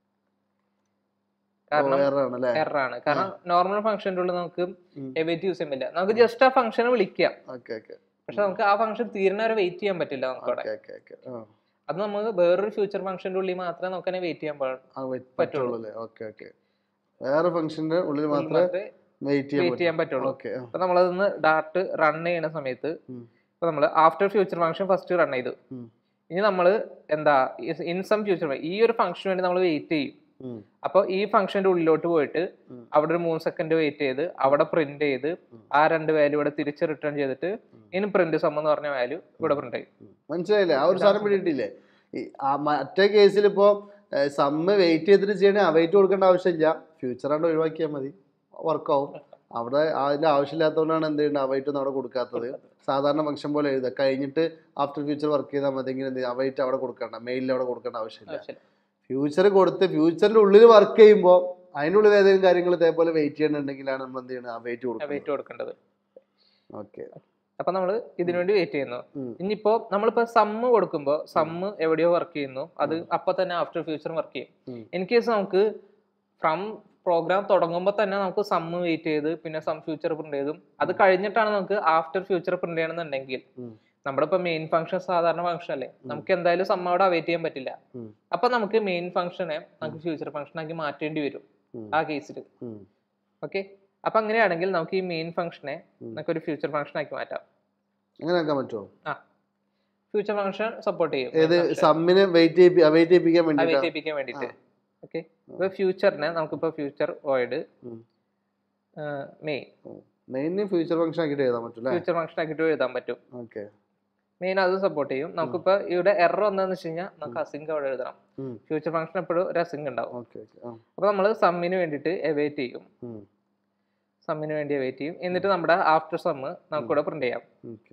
കാരണം വേറെ ആണ് അല്ലേ എറർ ആണ് കാരണം നോർമൽ ഫംഗ്ഷൻ്റെ ഉള്ളിൽ നമുക്ക് ഉം. എവേറ്റ് യൂസ് ചെയ്യാൻ പറ്റില്ല നമുക്ക് ജസ്റ്റ് ആ ഫംഗ്ഷനെ വിളിക്കാം ഓക്കെ ഓക്കെ പക്ഷെ നമുക്ക് ആ ഫംഗ്ഷൻ തീരുന്ന വരെ വെയിറ്റ് ചെയ്യാൻ പറ്റില്ല നമുക്ക് അവിടെ ഓക്കെ ഓക്കെ ഓക്കെ ആ അത് നമുക്ക് വേറൊരു ഫ്യൂച്ചർ ഫംഗ്ഷന്റെ ഉള്ളിൽ മാത്രമേ നമുക്ക് തന്നെ വെയിറ്റ് ചെയ്യാൻ പാടുള്ളൂ ആ wait പറ്റുള്ളൂ അല്ലേ ഓക്കെ ഓക്കെ വേറെ ഫംഗ്ഷന്റെ ഉള്ളിൽ മാത്രമേ മാത്രമേ വെയിറ്റ് വെയിറ്റ് ചെയ്യാൻ ചെയ്യാൻ പറ്റുള്ളൂ ഓക്കെ അപ്പൊ നമ്മളതൊന്ന് ഡാർട്ട് റൺ ചെയ്യുന്ന സമയത്ത് ഉം. ഇപ്പൊ നമ്മൾ after future function first run ചെയ്തു ഉം. ഇനി നമ്മൾ എന്താ ഇൻ സം ഫ്യൂച്ചർ ഈ ഒരു ഫംഗ്ഷന് വേണ്ടി നമ്മൾ വെയിറ്റ് ചെയ്യും ഉം. അപ്പോൾ ഈ ഫംഗ്ഷന്റെ ഉള്ളിലോട്ട് പോയിട്ട് ഉം. അവിടെ ഒരു മൂന്ന് സെക്കൻഡ് വെയിറ്റ് ചെയ്ത് അവിടെ പ്രിന്റ് ചെയ്ത് ആ രണ്ട് വാല്യൂ ഇവിടെ തിരിച്ച് റിട്ടേൺ ചെയ്തിട്ട് ഇനി പ്രിന്റ് സം എന്ന് പറഞ്ഞ വാല്യൂ ഇവിടെ പ്രിന്റ് ചെയ്യും മനസ്സിലായില്ലേ ആ ഒരു സാധനം പിടിയിട്ടില്ലേ ഈ ആ മറ്റേ കേസിൽ ഇപ്പോ സമ്മ് വെയിറ്റ് ചെയ്തിട്ട് ചെയ്യണേ അവൈറ്റ് കൊടുക്കേണ്ട ആവശ്യമില്ല ഫ്യൂച്ചർ ആണ്ട് ഒഴിവാക്കിയാൽ മതി വർക്കാവും അവിടെ അതിന്റെ ആവശ്യമില്ലാത്തതുകൊണ്ടാണ് എന്ത് ചെയ്യുന്നത് അവൈറ്റ് ഒന്നും അവിടെ കൊടുക്കാത്തത് സാധാരണ ഫംഗ്ഷൻ പോലെ എഴുതുക കഴിഞ്ഞിട്ട് ആഫ്റ്റർ ഫ്യൂച്ചർ വർക്ക് ചെയ്താൽ മതി എന്ത് അവൈറ്റ് അവിടെ കൊടുക്കണ്ട മെയിലിൽ അവിടെ കൊടുക്കേണ്ട ആവശ്യമില്ല ആവശ്യമില്ല. ഫ്യൂച്ചർ കൊടുത്ത് ഫ്യൂച്ചറിന്റെ ഉള്ളിൽ വർക്ക് ചെയ്യുമ്പോൾ അതിൻ്റെ ഉള്ളിൽ ഏതെങ്കിലും കാര്യങ്ങൾ ഇതേപോലെ വെയിറ്റ് ചെയ്യണമെന്നുണ്ടെങ്കിലാണ് നമ്മൾ എന്ത് ചെയ്യണം അവൈറ്റ് കൊടുക്കുന്നത് വെയിറ്റ് കൊടുക്കേണ്ടത് ഓക്കെ അപ്പൊ നമ്മൾ ഇതിനുവേണ്ടി വെയിറ്റ് ചെയ്യുന്നു ഇനിയിപ്പോ നമ്മളിപ്പോ സമ്മ് കൊടുക്കുമ്പോ സമ്മ് എവിടെയോ വർക്ക് ചെയ്യുന്നു അത് അപ്പൊ തന്നെ ആഫ്റ്റർ ഫ്യൂച്ചർ വർക്ക് ചെയ്യും ഉം. ഇൻ കേസ് നമുക്ക് ഫ്രം പ്രോഗ്രാം തുടങ്ങുമ്പോൾ തന്നെ നമുക്ക് സമ്മ് വെയിറ്റ് ചെയ്ത് പിന്നെ സം ഫ്യൂച്ചർ പ്രിന്റ് ചെയ്തും അത് കഴിഞ്ഞിട്ടാണ് നമുക്ക് ആഫ്റ്റർ ഫ്യൂച്ചർ പ്രിന്റ് ചെയ്യണമെന്നുണ്ടെങ്കിൽ ഉം. നമ്മുടെ ഇപ്പൊ മെയിൻ ഫംഗ്ഷൻ സാധാരണ ഫംഗ്ഷൻ അല്ലേ നമുക്ക് എന്തായാലും സമ്മ അവിടെ അവൈറ്റ് ചെയ്യാൻ പറ്റില്ല ഉം. അപ്പൊ നമുക്ക് മെയിൻ ഫംഗ്ഷനെ നമുക്ക് ഫ്യൂച്ചർ ഫംഗ്ഷൻ ആക്കി മാറ്റേണ്ടി വരും ഉം. ആ കേസിൽ ഓക്കെ അപ്പൊ അങ്ങനെയാണെങ്കിൽ നമുക്ക് ഈ മെയിൻ ഫംഗ്ഷനെ നമുക്ക് ഒരു ഫ്യൂച്ചർ ഫംഗ്ഷൻ ആക്കി മാറ്റാം അങ്ങനെ ആക്കാൻ പറ്റുമോ ആ ഫ്യൂച്ചർ ഫംഗ്ഷൻ സപ്പോർട്ട് ചെയ്യും ഏത് സമ്മിന് വെയിറ്റ് വെയിറ്റ് ചെയ്യിപ്പിക്കാൻ അവൈറ്റ് വേണ്ടിയിട്ടാണ് ചെയ്യിപ്പിക്കാൻ വേണ്ടിയിട്ട് ഓക്കെ ഇപ്പൊ ഫ്യൂച്ചറിനെ നമുക്കിപ്പോ ഫ്യൂച്ചർ വോയിഡ് ഉം. മെയിൻ മെയിന് ഫ്യൂച്ചർ ഫംഗ്ഷൻ ആക്കിയിട്ട് എഴുതാൻ പറ്റൂല്ലേ ഫ്യൂച്ചർ ഫംഗ്ഷൻ ആക്കിയിട്ട് എഴുതാൻ പറ്റും ഓക്കെ മെയിൻ അത് സപ്പോർട്ട് ചെയ്യും നമുക്കിപ്പോ ഇവിടെ എറർ വന്നതെന്ന് വെച്ച് കഴിഞ്ഞാൽ നമുക്ക് അസിങ്ക് അവിടെ എഴുതണം ഉം. ഫ്യൂച്ചർ ഫംഗ്ഷൻ എപ്പോഴും ഒരു അസിങ്ക് ഉണ്ടാവും ഓക്കെ ഓക്കെ ആ അപ്പൊ നമ്മൾ സമ്മിന് വേണ്ടിയിട്ട് എവേറ്റ് ചെയ്യും ഉം. സമ്മിന് വേണ്ടി എവേറ്റ് ചെയ്യും എന്നിട്ട് നമ്മുടെ ആഫ്റ്റർ സമ്മ് നമുക്കിവിടെ പ്രിന്റ് ചെയ്യാം ഓക്കെ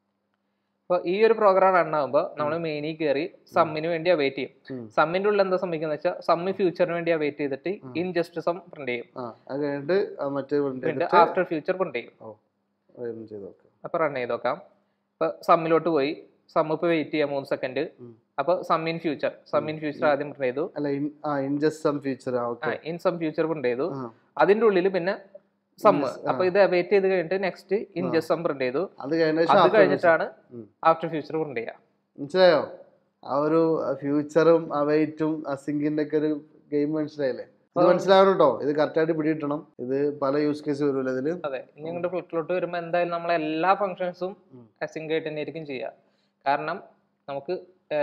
അപ്പോൾ ഈ ഒരു പ്രോഗ്രാം റൺ ആകുമ്പോൾ നമ്മൾ മെയിനിൽ കയറി സമ്മിന് വേണ്ടി അവൈറ്റ് ചെയ്യും ഉം. സമ്മിന്റെ ഉള്ളിൽ എന്താ സംഭവിക്കുന്നത് വെച്ചാൽ സമ്മ് ഫ്യൂച്ചറിന് വേണ്ടി അവൈറ്റ് ചെയ്തിട്ട് ഇൻ ജസ്റ്റ് സം പ്രിന്റ് ചെയ്യും ആ അത് കഴിഞ്ഞിട്ട് ആ മറ്റേ print പിന്നെ ചെയ്തിട്ട് ആഫ്റ്റർ ഫ്യൂച്ചർ പ്രിന്റ് ചെയ്യും ഓ run ചെയ്ത് നോക്കാം അപ്പൊ റൺ ചെയ്ത് നോക്കാം അപ്പൊ സമ്മിലോട്ട് പോയി സമ്മ് ഇപ്പൊ വെയിറ്റ് ചെയ്യാം മൂന്ന് സെക്കൻഡ് ഉം. അപ്പൊ sum in future sum in future ആദ്യം പ്രിന്റ് ചെയ്തു അല്ല ഇൻ ആ ഇൻജസ്റ്റ് സം ഫീച്ചർ ആ okay in sum future print ചെയ്തു ആ അതിന്റെ ഉള്ളിൽ പിന്നെ സമ്മ് Yes, അപ്പൊ ഇത് അവൈറ്റ് ചെയ്ത് കഴിഞ്ഞിട്ട് next in just sum print ചെയ്തു അത് കഴിഞ്ഞ അത് കഴിഞ്ഞിട്ടാണ് ഉം. ആഫ്റ്റർ ഫ്യൂച്ചർ പ്രിന്റ് ചെയ്യുക മനസ്സിലായോ ആ ഒരു ഫ്യൂച്ചറും അവൈറ്റും അസിങ്കിന്റെ ഒക്കെ ഒരു ഗെയിം മനസ്സിലായില്ലേ ഇത് മനസ്സിലാവണം കേട്ടോ ഇത് കറക്റ്റായിട്ട് പിടികിട്ടണം ഇത് പല യൂസ് കേസ് വരുമല്ലോ ഇതില് അതെ ഇനി ഇങ്ങോട്ട് ഫ്ലിറ്റിലോട്ട് വരുമ്പോൾ എന്തായാലും നമ്മൾ എല്ലാ ഫങ്ഷൻസും ഉം. അസിങ്ക് ആയിട്ട് തന്നെ ആയിരിക്കും ചെയ്യുക കാരണം നമുക്ക്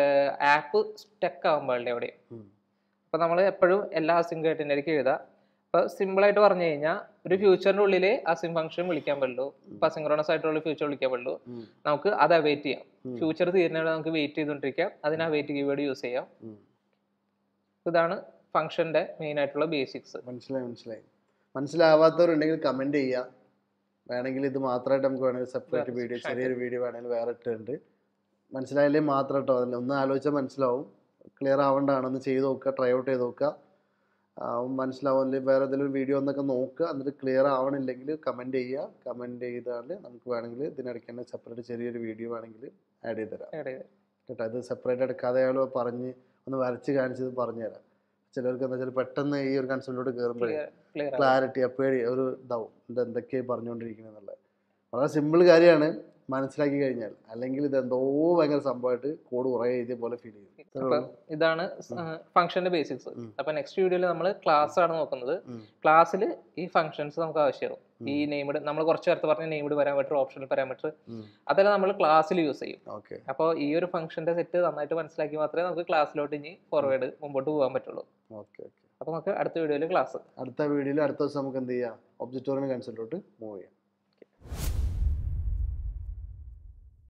ആപ്പ് സ്റ്റക്ക് ആകാൻ പാടില്ല എവിടെയും ഉം. അപ്പൊ നമ്മൾ എപ്പോഴും എല്ലാ അസിങ്ക് ആയിട്ട് തന്നെ ആയിരിക്കും എഴുതുക അപ്പൊ അപ്പൊ സിമ്പിൾ ആയിട്ട് പറഞ്ഞു കഴിഞ്ഞാൽ ഒരു ഫ്യൂച്ചറിന്റെ ഉള്ളിൽ അസിം ഫംഗ്ഷൻ വിളിക്കാൻ പറ്റുള്ളൂ ഇപ്പൊ സിങ്ക്രോണസ് ആയിട്ടുള്ള ഫ്യൂച്ചർ വിളിക്കാൻ പറ്റുള്ളൂ ഉം. നമുക്ക് അത് അവൈറ്റ് ചെയ്യാം ഉം. ഫ്യൂച്ചർ തീരുന്നവരെ നമുക്ക് വെയിറ്റ് ചെയ്തുകൊണ്ടിരിക്കാം അതിന് അവൈറ്റ് കീവേഡ് യൂസ് ചെയ്യാം ഉം. ഇതാണ് ഫംഗ്ഷന്റെ മെയിൻ ആയിട്ടുള്ള ബേസിക്സ് മനസ്സിലായി മനസ്സിലായി മനസ്സിലാവാത്തവരുണ്ടെങ്കിൽ കമന്റ് ചെയ്യുക വേണമെങ്കിൽ ഇത് മാത്രമായിട്ട് നമുക്ക് വേണമെങ്കിൽ സെപ്പറേറ്റ് വേറെ വീഡിയോ section ചെറിയൊരു വീഡിയോ വേണമെങ്കിൽ വേറെ ഇട്ടുണ്ട് മനസ്സിലായില്ലേ മാത്രം കേട്ടോ അതിൽ ഒന്ന് ആലോചിച്ചാൽ മനസ്സിലാവും ക്ലിയർ ആവേണ്ടതാണ് ഒന്ന് ചെയ്ത് നോക്കുക ട്രൈ ഔട്ട് ചെയ്ത് നോക്കുക ആ, മനസ്സിലാവില്ല വേറെ ഏതെങ്കിലും വീഡിയോ എന്നൊക്കെ നോക്കുക എന്നിട്ട് ക്ലിയർ ആവണില്ലെങ്കിൽ കമൻറ്റ് ചെയ്യുക കമൻറ്റ് ചെയ്താൽ നമുക്ക് വേണമെങ്കിൽ ഇതിനിടയ്ക്ക് തന്നെ സെപ്പറേറ്റ് ചെറിയൊരു വീഡിയോ വേണമെങ്കിൽ ആഡ് ചെയ്ത് തരാം കേട്ടോ ഇത് സെപ്പറേറ്റ് എടുക്കാതെ അയാൾ പറഞ്ഞ് ഒന്ന് വരച്ച് കാണിച്ചത് പറഞ്ഞു തരാം ചിലർക്ക് എന്താ വെച്ചാൽ പെട്ടെന്ന് ഈ ഒരു കൺസെപ്റ്റിലോട്ട് കയറുമ്പോഴേ ക്ലിയർ ക്ലിയർ ക്ലാരിറ്റി അപ്പോഴേ ഒരു ഇതാവും ഇത് എന്തൊക്കെയാണ് പറഞ്ഞുകൊണ്ടിരിക്കുന്നത് എന്നുള്ളത് വളരെ സിമ്പിൾ കാര്യമാണ് മനസ്സിലാക്കി കഴിഞ്ഞാൽ അല്ലെങ്കിൽ ഇത് എന്തോ ഭയങ്കര സംഭവമായിട്ട് കോഡ് കുറേ എഴുതിയ പോലെ ഫീൽ ചെയ്യും ഇത്രേ അപ്പൊ ഉള്ളൂ. ഇതാണ് ഫംഗ്ഷന്റെ ബേസിക്സ് ഉം. അപ്പൊ നെക്സ്റ്റ് വീഡിയോയിൽ നമ്മൾ ക്ലാസ് ആണ് നോക്കുന്നത് ഉം. ക്ലാസ്സിൽ ഈ ഫംഗ്ഷൻസ് നമുക്ക് ആവശ്യമാവും ഈ നെയ്മഡ് നമ്മൾ കുറച്ച് നേരത്തെ പറഞ്ഞ നെയ്മഡ് പാരാമീറ്റർ ഓപ്ഷണൽ പാരാമീറ്റർ ഉം. അതെല്ലാം നമ്മൾ ക്ലാസ്സിൽ യൂസ് ചെയ്യും ഓക്കെ അപ്പോൾ ഈ ഒരു ഫംഗ്ഷന്റെ സെറ്റ് നന്നായിട്ട് മനസ്സിലാക്കി മാത്രമേ നമുക്ക് ക്ലാസ്സിലോട്ട് ഇനി ഫോർവേഡ് മുമ്പോട്ട് പോകാൻ പറ്റുള്ളൂ ഓക്കെ ഓക്കെ അപ്പോൾ നമുക്ക് അടുത്ത വീഡിയോയിൽ ക്ലാസ് അടുത്ത വീഡിയോയിൽ അടുത്ത ദിവസം നമുക്ക് എന്ത് ചെയ്യാം ഒബ്ജക്റ്റോറിയൽ കൺസെപ്റ്റിലോട്ട് മൂവ് ചെയ്യാം